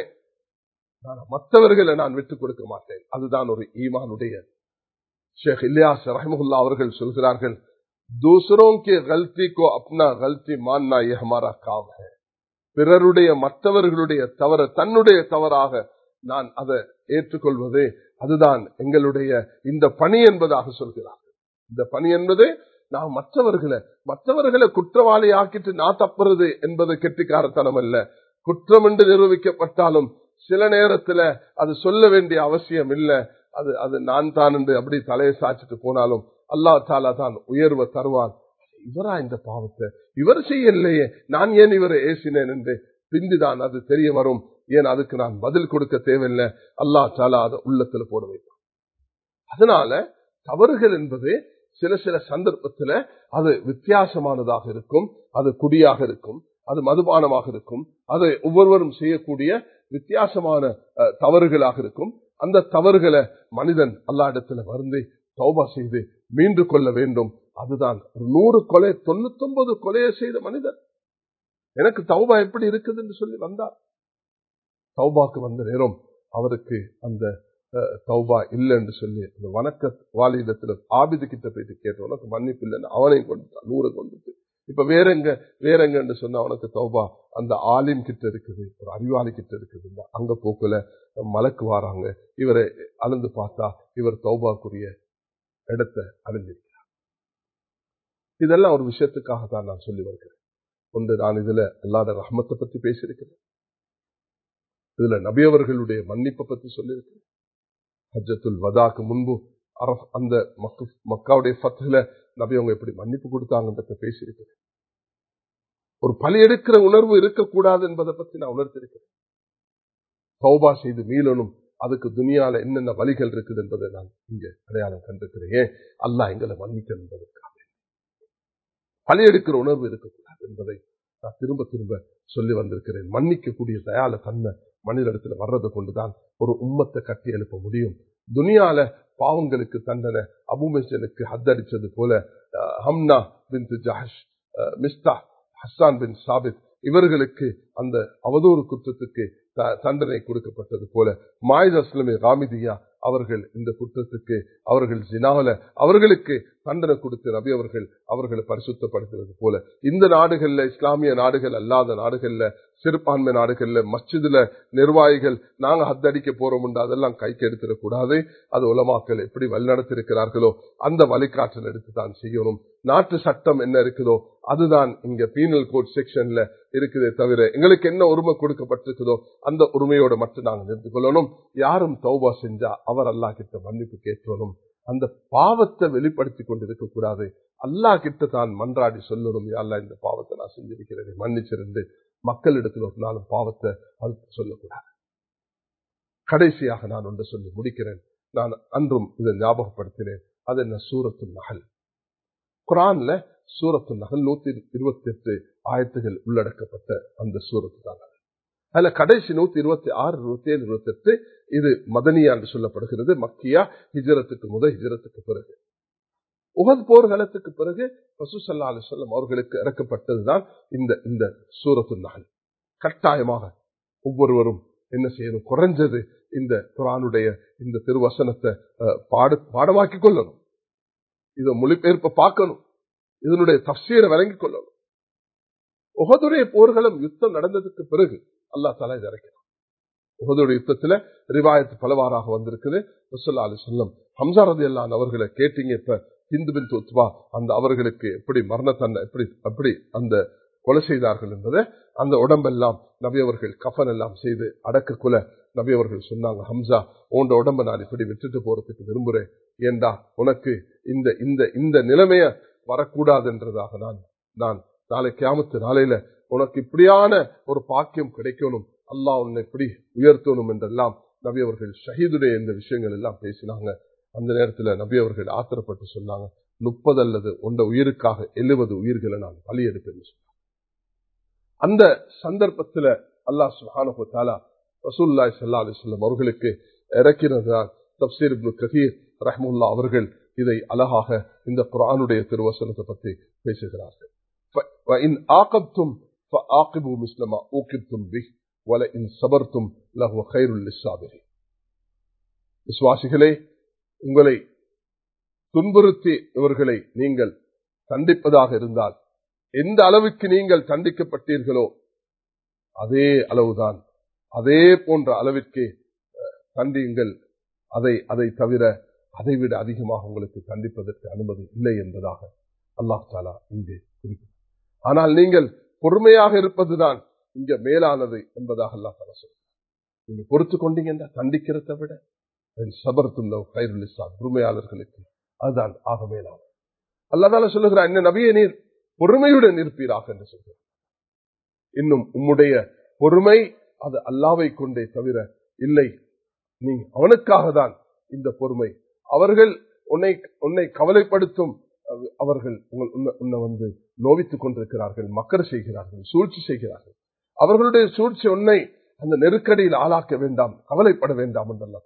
மற்றவர்களை நான் விட்டுக் கொடுக்க மாட்டேன் அதுதான் ஒரு ஈமானுடைய ஷேக் இலியாஸ் ரஹமுல்லா அவர்கள் சொல்கிறார்கள் दूसरों के गलती को अपना गलती मानना ये हमारा काम है பிறருடைய மற்றவர்களுடைய தவற தன்னுடைய தவறாக நான் அதை ஏற்றுக்கொள்வது அதுதான் எங்களுடைய இந்த பணி என்பதாக சொல்கிறார்கள் இந்த பணி என்பது நான் மற்றவர்களை மற்றவர்களை குற்றவாளி ஆக்கிட்டு நான் தப்புறது என்பது கெட்டிக்காரத்தனம் அல்ல குற்றம் என்று நிரூபிக்கப்பட்டாலும் சில நேரத்துல அது சொல்ல வேண்டிய அவசியம் இல்லை அது அது நான் தான் என்று அப்படி தலையை சாச்சிட்டு போனாலும் அல்லா தாலா தான் உயர்வை தருவான் இவரா இந்த பாவத்தை இவர் செய்யலையே நான் ஏன் இவரை ஏசினேன் என்று பிந்திதான் அது தெரிய வரும் ஏன் அதுக்கு நான் பதில் கொடுக்க தேவையில்லை அல்லா தாலா அதை உள்ளத்துல போட வைப்பான் அதனால தவறுகள் என்பது சில சில சந்தர்ப்பத்துல அது வித்தியாசமானதாக இருக்கும் அது குடியாக இருக்கும் அது மதுபானமாக இருக்கும் அது ஒவ்வொருவரும் செய்யக்கூடிய வித்தியாசமான தவறுகளாக இருக்கும் அந்த தவறுகளை மனிதன் அல்லா இடத்துல வருந்தி தௌபா செய்து மீண்டு கொள்ள வேண்டும் அதுதான் ஒரு நூறு கொலை தொண்ணூத்தி ஒன்பது கொலையை செய்த மனிதன் எனக்கு தௌபா எப்படி இருக்குதுன்னு சொல்லி வந்தார் தௌபாக்கு வந்த நேரம் அவருக்கு அந்த தௌபா இல்லை என்று சொல்லி அந்த வணக்க வாலிடத்துல ஆபிது கிட்ட போயிட்டு கேட்ட உனக்கு மன்னிப்பு இல்லைன்னு அவனையும் கொண்டுட்டான் நூறு கொண்டுட்டு இப்ப வேற எங்க வேற எங்கன்னு சொன்னா உனக்கு தௌபா அந்த ஆலிம் கிட்ட இருக்குது ஒரு அறிவாளி கிட்ட இருக்குது அங்க போக்குல மலக்கு வாராங்க இவரை அளந்து பார்த்தா இவர் தௌபாக்குரிய இடத்தை அழிஞ்சிருக்கிறார் இதெல்லாம் ஒரு விஷயத்துக்காக தான் நான் சொல்லி வருகிறேன் ஒன்று நான் இதுல அல்லாத ரஹ்மத்தை பத்தி பேசியிருக்கிறேன் இதுல நபியவர்களுடைய மன்னிப்பை பத்தி சொல்லியிருக்கிறேன் ஹஜ்ஜத்துல் வதாக்கு முன்பு அந்த மக்காவுடைய ஃபத்துல நபி அவங்க எப்படி மன்னிப்பு கொடுத்தாங்கன்றத பேசியிருக்கிறேன் ஒரு பலி எடுக்கிற உணர்வு இருக்கக்கூடாது என்பதை பத்தி நான் உணர்த்திருக்கிறேன் சௌபா செய்து மீளனும் அதுக்கு துணியால என்னென்ன வழிகள் இருக்குது என்பதை நான் இங்க அடையாளம் கண்டிருக்கிறேன் ஏன் அல்லா எங்களை மன்னிக்க என்பதற்காக பலி எடுக்கிற உணர்வு இருக்கக்கூடாது என்பதை நான் திரும்ப திரும்ப சொல்லி வந்திருக்கிறேன் மன்னிக்கக்கூடிய தயால தன்மை மனிதஇடத்துல வர்றதை கொண்டுதான் ஒரு உம்மத்தை கட்டி எழுப்ப முடியும் துனியால பாவங்களுக்கு தண்டனை அபுமெசனுக்கு ஹத்தடிச்சது போல ஹம்னா பின் ஜஹஷ் மிஸ்தா ஹஸ்ஸான் பின் சாபித் இவர்களுக்கு அந்த அவதூறு குற்றத்துக்கு தண்டனை கொடுக்கப்பட்டது போல மாயுத் அஸ்லமி ராமிதியா அவர்கள் இந்த குற்றத்துக்கு அவர்கள் ஜினாவில அவர்களுக்கு தண்டனை கொடுத்து ரபி அவர்கள் அவர்களை பரிசுத்தப்படுத்துவது போல இந்த நாடுகள்ல இஸ்லாமிய நாடுகள் அல்லாத நாடுகள்ல சிறுபான்மை நாடுகள்ல மஸ்ஜிதுல நிர்வாகிகள் நாங்க ஹத்தடிக்க போறோம் அதெல்லாம் கைக்கு எடுத்துடக்கூடாது அது உலமாக்கள் எப்படி வழிநடத்திருக்கிறார்களோ அந்த வழிகாட்டல் எடுத்து தான் செய்யணும் நாட்டு சட்டம் என்ன இருக்குதோ அதுதான் இங்க பீனல் கோட் செக்ஷன்ல இருக்குதே தவிர எங்களுக்கு என்ன உரிமை கொடுக்கப்பட்டிருக்குதோ அந்த உரிமையோட மட்டும் நாங்க நிறுத்திக் கொள்ளணும் யாரும் தௌபா செஞ்சா அவர் அல்லா கிட்ட மன்னிப்பு கேட்கணும் அந்த பாவத்தை வெளிப்படுத்தி கொண்டிருக்க கூடாது அல்லா கிட்ட தான் மன்றாடி சொல்லணும் அல்ல இந்த பாவத்தை நான் செஞ்சிருக்கிறேன் மன்னிச்சிருந்து மக்களிடத்தில் ஒரு நாளும் பாவத்தை அழுத்து சொல்லக்கூடாது கடைசியாக நான் ஒன்று சொல்லி முடிக்கிறேன் நான் அன்றும் இதை ஞாபகப்படுத்தினேன் அது என்ன சூரத்து நகல் குரான்ல சூரத்து நகல் நூத்தி இருபத்தி எட்டு ஆயத்துகள் உள்ளடக்கப்பட்ட அந்த சூரத்து தான் அதுல கடைசி நூத்தி இருபத்தி ஆறு இருபத்தி ஏழு இருபத்தி எட்டு இது மதனியா என்று சொல்லப்படுகிறது மக்கியா ஹிஜரத்துக்கு முதல் ஹிஜரத்துக்கு பிறகு உகத் போர்க்களத்துக்கு பிறகு பசுசல்லா அலிசல்லம் அவர்களுக்கு இறக்கப்பட்டதுதான் இந்த இந்த சூரத்து நகல் கட்டாயமாக ஒவ்வொருவரும் என்ன செய்யணும் குறைஞ்சது இந்த குரானுடைய இந்த திருவசனத்தை பாடு பாடமாக்கிக் கொள்ளணும் இதை மொழிபெயர்ப்ப பார்க்கணும் இதனுடைய தப்சீரை வழங்கிக் கொள்ளணும் உகதுடைய போர்களும் யுத்தம் நடந்ததுக்கு பிறகு அல்லா தலா இதை இறக்கிறான் உகதுடைய யுத்தத்துல ரிவாயத்து பலவாறாக வந்திருக்குது ரசுல்லா அலி சொல்லம் ஹம்சா ரதி அல்லான் அவர்களை கேட்டீங்க இப்ப ஹிந்து பின் துத்வா அந்த அவர்களுக்கு எப்படி மரணத்தன்னை எப்படி அப்படி அந்த கொலை செய்தார்கள் என்பதை அந்த உடம்பெல்லாம் நபியவர்கள் கஃபன் எல்லாம் செய்து அடக்கக்குல நபியவர்கள் சொன்னாங்க ஹம்சா உண்ட உடம்ப நான் இப்படி விட்டுட்டு போறதுக்கு விரும்புறேன் ஏண்டா உனக்கு இந்த இந்த இந்த நிலைமைய வரக்கூடாது என்றதாக நான் நான் நாளை கியாமத்து நாளையில உனக்கு இப்படியான ஒரு பாக்கியம் கிடைக்கணும் அல்லாஹ் உன்னை இப்படி உயர்த்தணும் என்றெல்லாம் நபி அவர்கள் ஷஹீதுடைய இந்த விஷயங்கள் எல்லாம் பேசினாங்க அந்த நேரத்துல நபி அவர்கள் ஆத்திரப்பட்டு சொன்னாங்க முப்பது அல்லது உண்ட உயிருக்காக எழுபது உயிர்களை நான் பலியெடுப்பேன்னு சொன்னாங்க அந்த சந்தர்ப்பத்துல அல்லாஹ் சுஹானு தாலா ரசூல்லாய் சல்லா அலிஸ்லாம் அவர்களுக்கு இறக்கிறதுதான் தப்சீர் இப்னு கதீர் ரஹ்முல்லா அவர்கள் இதை அழகாக இந்த குரானுடைய திருவசனத்தை பற்றி பேசுகிறார்கள் وإن عاقبتم فعاقبوا مثل ما عوقبتم به ولئن صبرتم لهو خير للصابرين விசுவாசிகளே உங்களை துன்புறுத்தி இவர்களை நீங்கள் தண்டிப்பதாக இருந்தால் எந்த அளவுக்கு நீங்கள் தண்டிக்கப்பட்டீர்களோ அதே அளவுதான் அதே போன்ற அளவிற்கு தண்டியுங்கள் அதை அதை தவிர அதைவிட அதிகமாக உங்களுக்கு தண்டிப்பதற்கு அனுமதி இல்லை என்பதாக அல்லாஹ் தாலா இங்கே குறிப்பிட்டார் ஆனால் நீங்கள் பொறுமையாக இருப்பதுதான் இங்க மேலானது என்பதாக அல்லா தாலா சொல்றார் நீங்க பொறுத்து கொண்டீங்கன்னா தண்டிக்கிறத விட சபர்த்துள்ள கைருலிசா பொறுமையாளர்களுக்கு அதுதான் ஆக மேலானது அல்லாதால சொல்லுகிறார் என்ன நபிய நீர் பொறுமையுடன் இருப்பீராக என்று சொல்கிறார் இன்னும் உம்முடைய பொறுமை அது அல்லாவை கொண்டே தவிர இல்லை நீ அவனுக்காக தான் இந்த பொறுமை அவர்கள் உன்னை உன்னை கவலைப்படுத்தும் அவர்கள் உன்னை வந்து நோவித்துக் கொண்டிருக்கிறார்கள் மக்கர் செய்கிறார்கள் சூழ்ச்சி செய்கிறார்கள் அவர்களுடைய சூழ்ச்சி உன்னை அந்த நெருக்கடியில் ஆளாக்க வேண்டாம் கவலைப்பட வேண்டாம் என்று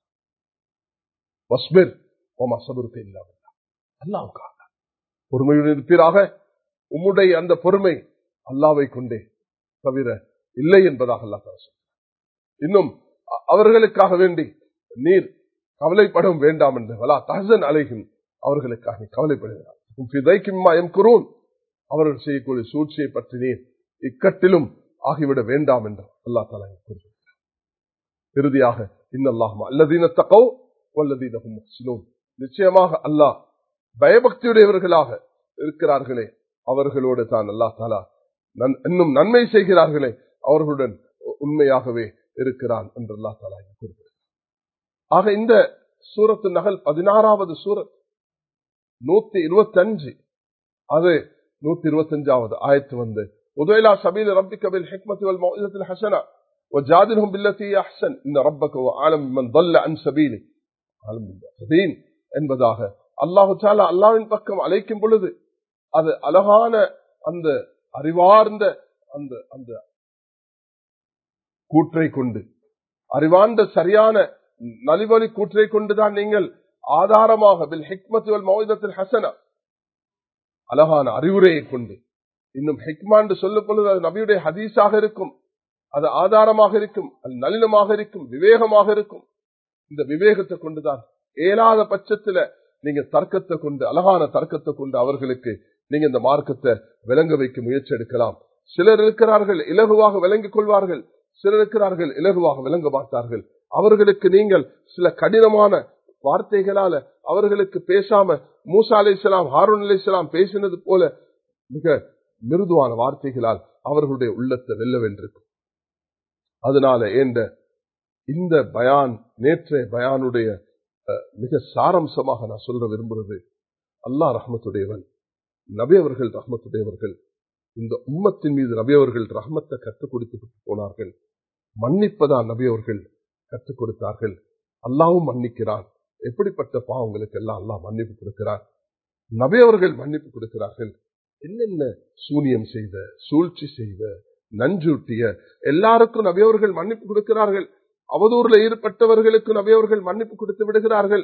வஸ்பிர் ஓமா சபருக்கு இல்லாமல் அல்லாவுக்காக பொறுமையுடன் இருப்பீராக உம்முடைய அந்த பொறுமை அல்லாவை கொண்டே தவிர இல்லை என்பதாக அல்லா இன்னும் அவர்களுக்காக வேண்டி நீர் கவலைப்படவும் வேண்டாம் என்று வலா தஹன் அலைகும் அவர்களுக்காக கவலைப்படுகிறார் குரூன் அவர்கள் செய்யக்கூடிய சூழ்ச்சியை பற்றி நீர் இக்கட்டிலும் ஆகிவிட வேண்டாம் என்று அல்லா தலா கூறுகிறார் இறுதியாக இன்னல்லாஹும் அல்லதீன தகோ வல்லதீனகும் நிச்சயமாக அல்லாஹ் பயபக்தியுடையவர்களாக இருக்கிறார்களே அவர்களோடு தான் அல்லா தாலா இன்னும் நன்மை செய்கிறார்களே அவர்களுடன் உண்மையாகவே இருக்கிறான் என்று அல்லா தாலா கூறுகிறார் ஆக இந்த சூரத்து நகல் பதினாறாவது சூரத் நூத்தி இருபத்தி அஞ்சு அது நூத்தி இருபத்தி அஞ்சாவது ஆயத்து வந்து உதயலா சபீல் ரப்பிக்க பில் ஹிக்மத் வல் மௌஇதத்தில் ஹசனா وجادلهم بالتي احسن ان ربك هو عالم من ضل عن سبيله عالم بالمعتدين என்பதாக அல்லாஹு தாலா அல்லாவின் பக்கம் அழைக்கும் பொழுது அது அழகான அந்த அறிவார்ந்த அந்த அந்த கூற்றை கொண்டு அறிவார்ந்த சரியான நலிவழி கூற்றை கொண்டுதான் நீங்கள் ஆதாரமாக பில் ஹிக்மத்துவல் மௌதத்தில் ஹசனா அழகான அறிவுரையை கொண்டு இன்னும் ஹிக்மான் சொல்லும் பொழுது அது நபியுடைய ஹதீஸாக இருக்கும் அது ஆதாரமாக இருக்கும் அது நளினமாக இருக்கும் விவேகமாக இருக்கும் இந்த விவேகத்தை கொண்டுதான் ஏழாத பட்சத்துல நீங்க தர்க்கத்தை கொண்டு அழகான தர்க்கத்தை கொண்டு அவர்களுக்கு நீங்க இந்த மார்க்கத்தை விளங்க வைக்க முயற்சி எடுக்கலாம் சிலர் இருக்கிறார்கள் இலகுவாக விளங்கிக் கொள்வார்கள் சிலர் இருக்கிறார்கள் இலகுவாக விளங்க மாட்டார்கள் அவர்களுக்கு நீங்கள் சில கடினமான வார்த்தைகளால அவர்களுக்கு பேசாம மூசா அலை இஸ்லாம் ஹாரூன் அலை இஸ்லாம் பேசினது போல மிக மிருதுவான வார்த்தைகளால் அவர்களுடைய உள்ளத்தை வெல்ல வென்றிருக்கும் அதனால ஏண்ட இந்த பயான் நேற்றைய பயானுடைய அஹ், மிக சாரம்சமாக நான் சொல்ற விரும்புறது அல்லாஹ் ரஹமத்துடையவன் நபி அவர்கள் ரஹமத்துடையவர்கள் இந்த உம்மத்தின் மீது நபி அவர்கள் ரஹமத்தை கற்றுக் கொடுத்து போனார்கள் மன்னிப்பதா நபி அவர்கள் கற்றுக் கொடுத்தார்கள் அல்லாவும் மன்னிக்கிறான் எப்படிப்பட்ட பாவங்களுக்கு எல்லாம் அல்லாஹ் மன்னிப்பு கொடுக்கிறார் நபி அவர்கள் மன்னிப்பு கொடுக்கிறார்கள் என்னென்ன சூனியம் செய்த சூழ்ச்சி செய்த நஞ்சூட்டிய எல்லாருக்கும் நபியவர்கள் மன்னிப்பு கொடுக்கிறார்கள் அவதூறுல ஈடுபட்டவர்களுக்கு நபியவர்கள் மன்னிப்பு கொடுத்து விடுகிறார்கள்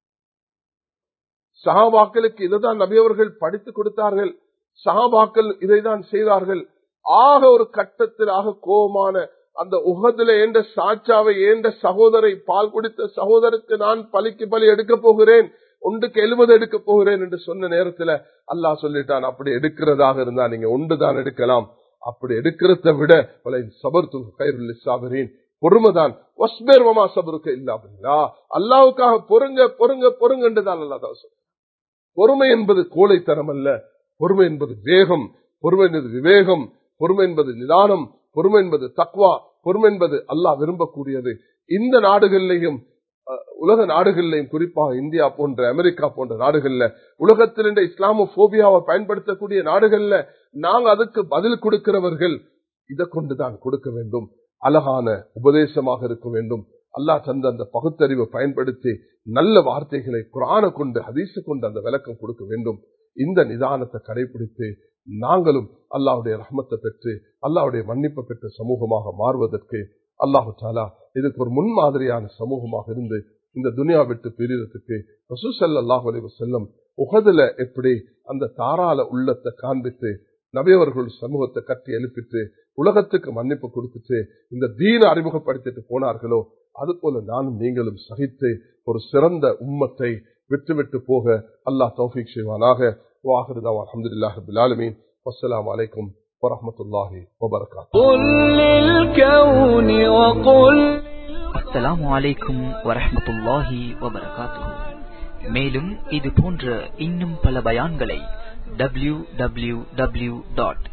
சஹாபாக்களுக்கு இதைதான் நபியவர்கள் படித்து கொடுத்தார்கள் சஹாபாக்கள் இதைதான் செய்தார்கள் ஆக ஒரு கட்டத்தில் ஆக கோபமான அந்த உகதுல ஏண்ட சாட்சாவை ஏண்ட சகோதரை பால் குடித்த சகோதரருக்கு நான் பலிக்கு பலி எடுக்க போகிறேன் ஒன்றுக்கு எழுபது எடுக்க போகிறேன் என்று சொன்ன நேரத்துல அல்லாஹ் சொல்லிட்டான் அப்படி எடுக்கிறதாக இருந்தா நீங்க ஒன்றுதான் எடுக்கலாம் அப்படி எடுக்கிறத விட சபர்த்து கைருல் சாபரீன் பொறுமைதான் ஒஸ்பேர்வமா சபருக்கு இல்லாமல்லா அல்லாவுக்காக பொறுங்க பொறுங்க பொறுங்கன்றுதான் அல்லா தான் சொல்ற பொறுமை என்பது கோழைத்தனம் அல்ல பொறுமை என்பது வேகம் பொறுமை என்பது விவேகம் பொறுமை என்பது நிதானம் பொறுமை என்பது தக்வா பொறுமை என்பது அல்லாஹ் விரும்பக்கூடியது இந்த நாடுகளிலேயும் அஹ், உலக நாடுகளிலேயும் குறிப்பாக இந்தியா போன்ற அமெரிக்கா போன்ற நாடுகள்ல உலகத்தில் இந்த இஸ்லாமோபியாவை பயன்படுத்தக்கூடிய நாடுகள்ல நாங்க அதுக்கு பதில் கொடுக்கிறவர்கள் இதை கொண்டுதான் கொடுக்க வேண்டும் அழகான உபதேசமாக இருக்க வேண்டும் அல்லாஹ் தந்த அந்த பகுத்தறிவை பயன்படுத்தி நல்ல வார்த்தைகளை குரான கொண்டு ஹதீச கொண்டு அந்த விளக்கம் கொடுக்க வேண்டும் இந்த நிதானத்தை கடைபிடித்து நாங்களும் அல்லாஹ்வுடைய ரஹமத்தை பெற்று அல்லாஹ்வுடைய மன்னிப்பை பெற்ற சமூகமாக மாறுவதற்கு அல்லாஹு தாலா இதுக்கு ஒரு முன்மாதிரியான சமூகமாக இருந்து இந்த துனியா விட்டு பிரியறதுக்கு ரசூசல்லாஹ் அலைஹி வஸல்லம் உகதுல எப்படி அந்த தாராள உள்ளத்தை காண்பித்து நபியவர்கள் சமூகத்தை கட்டி எழுப்பிட்டு உலகத்துக்கு மன்னிப்பு கொடுத்துட்டு இந்த தீன அறிமுகப்படுத்திட்டு போனார்களோ அது போல நானும் நீங்களும் சகித்து ஒரு சிறந்த உம்மத்தை விட்டுவிட்டு போக அல்லாஹ் தௌஃபீக் செய்வானாக வாஹிருதா அலமதுல்லாஹ் பிலாலமீன் வஸ்ஸலாமு அலைக்கும் வரஹ்மத்துல்லாஹி வபரகாத்துஹு قل للكون وقل அஸ்ஸலாமு அலைக்கும் வரஹ்மத்துல்லாஹி வபரகாத்துஹு மேலும் இது போன்ற இன்னும் பல பயான்களை டபிள்யூ டபிள்யூ டபிள்யூ டாட்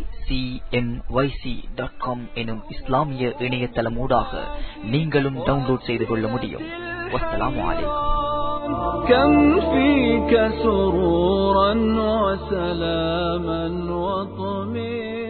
எனும் இஸ்லாமிய இணையதளமூடாக நீங்களும் டவுன்லோட் செய்து கொள்ள முடியும் வஸ்ஸலாமு அலைக்கும் كم فيك سرورا وسلاما وطمئنا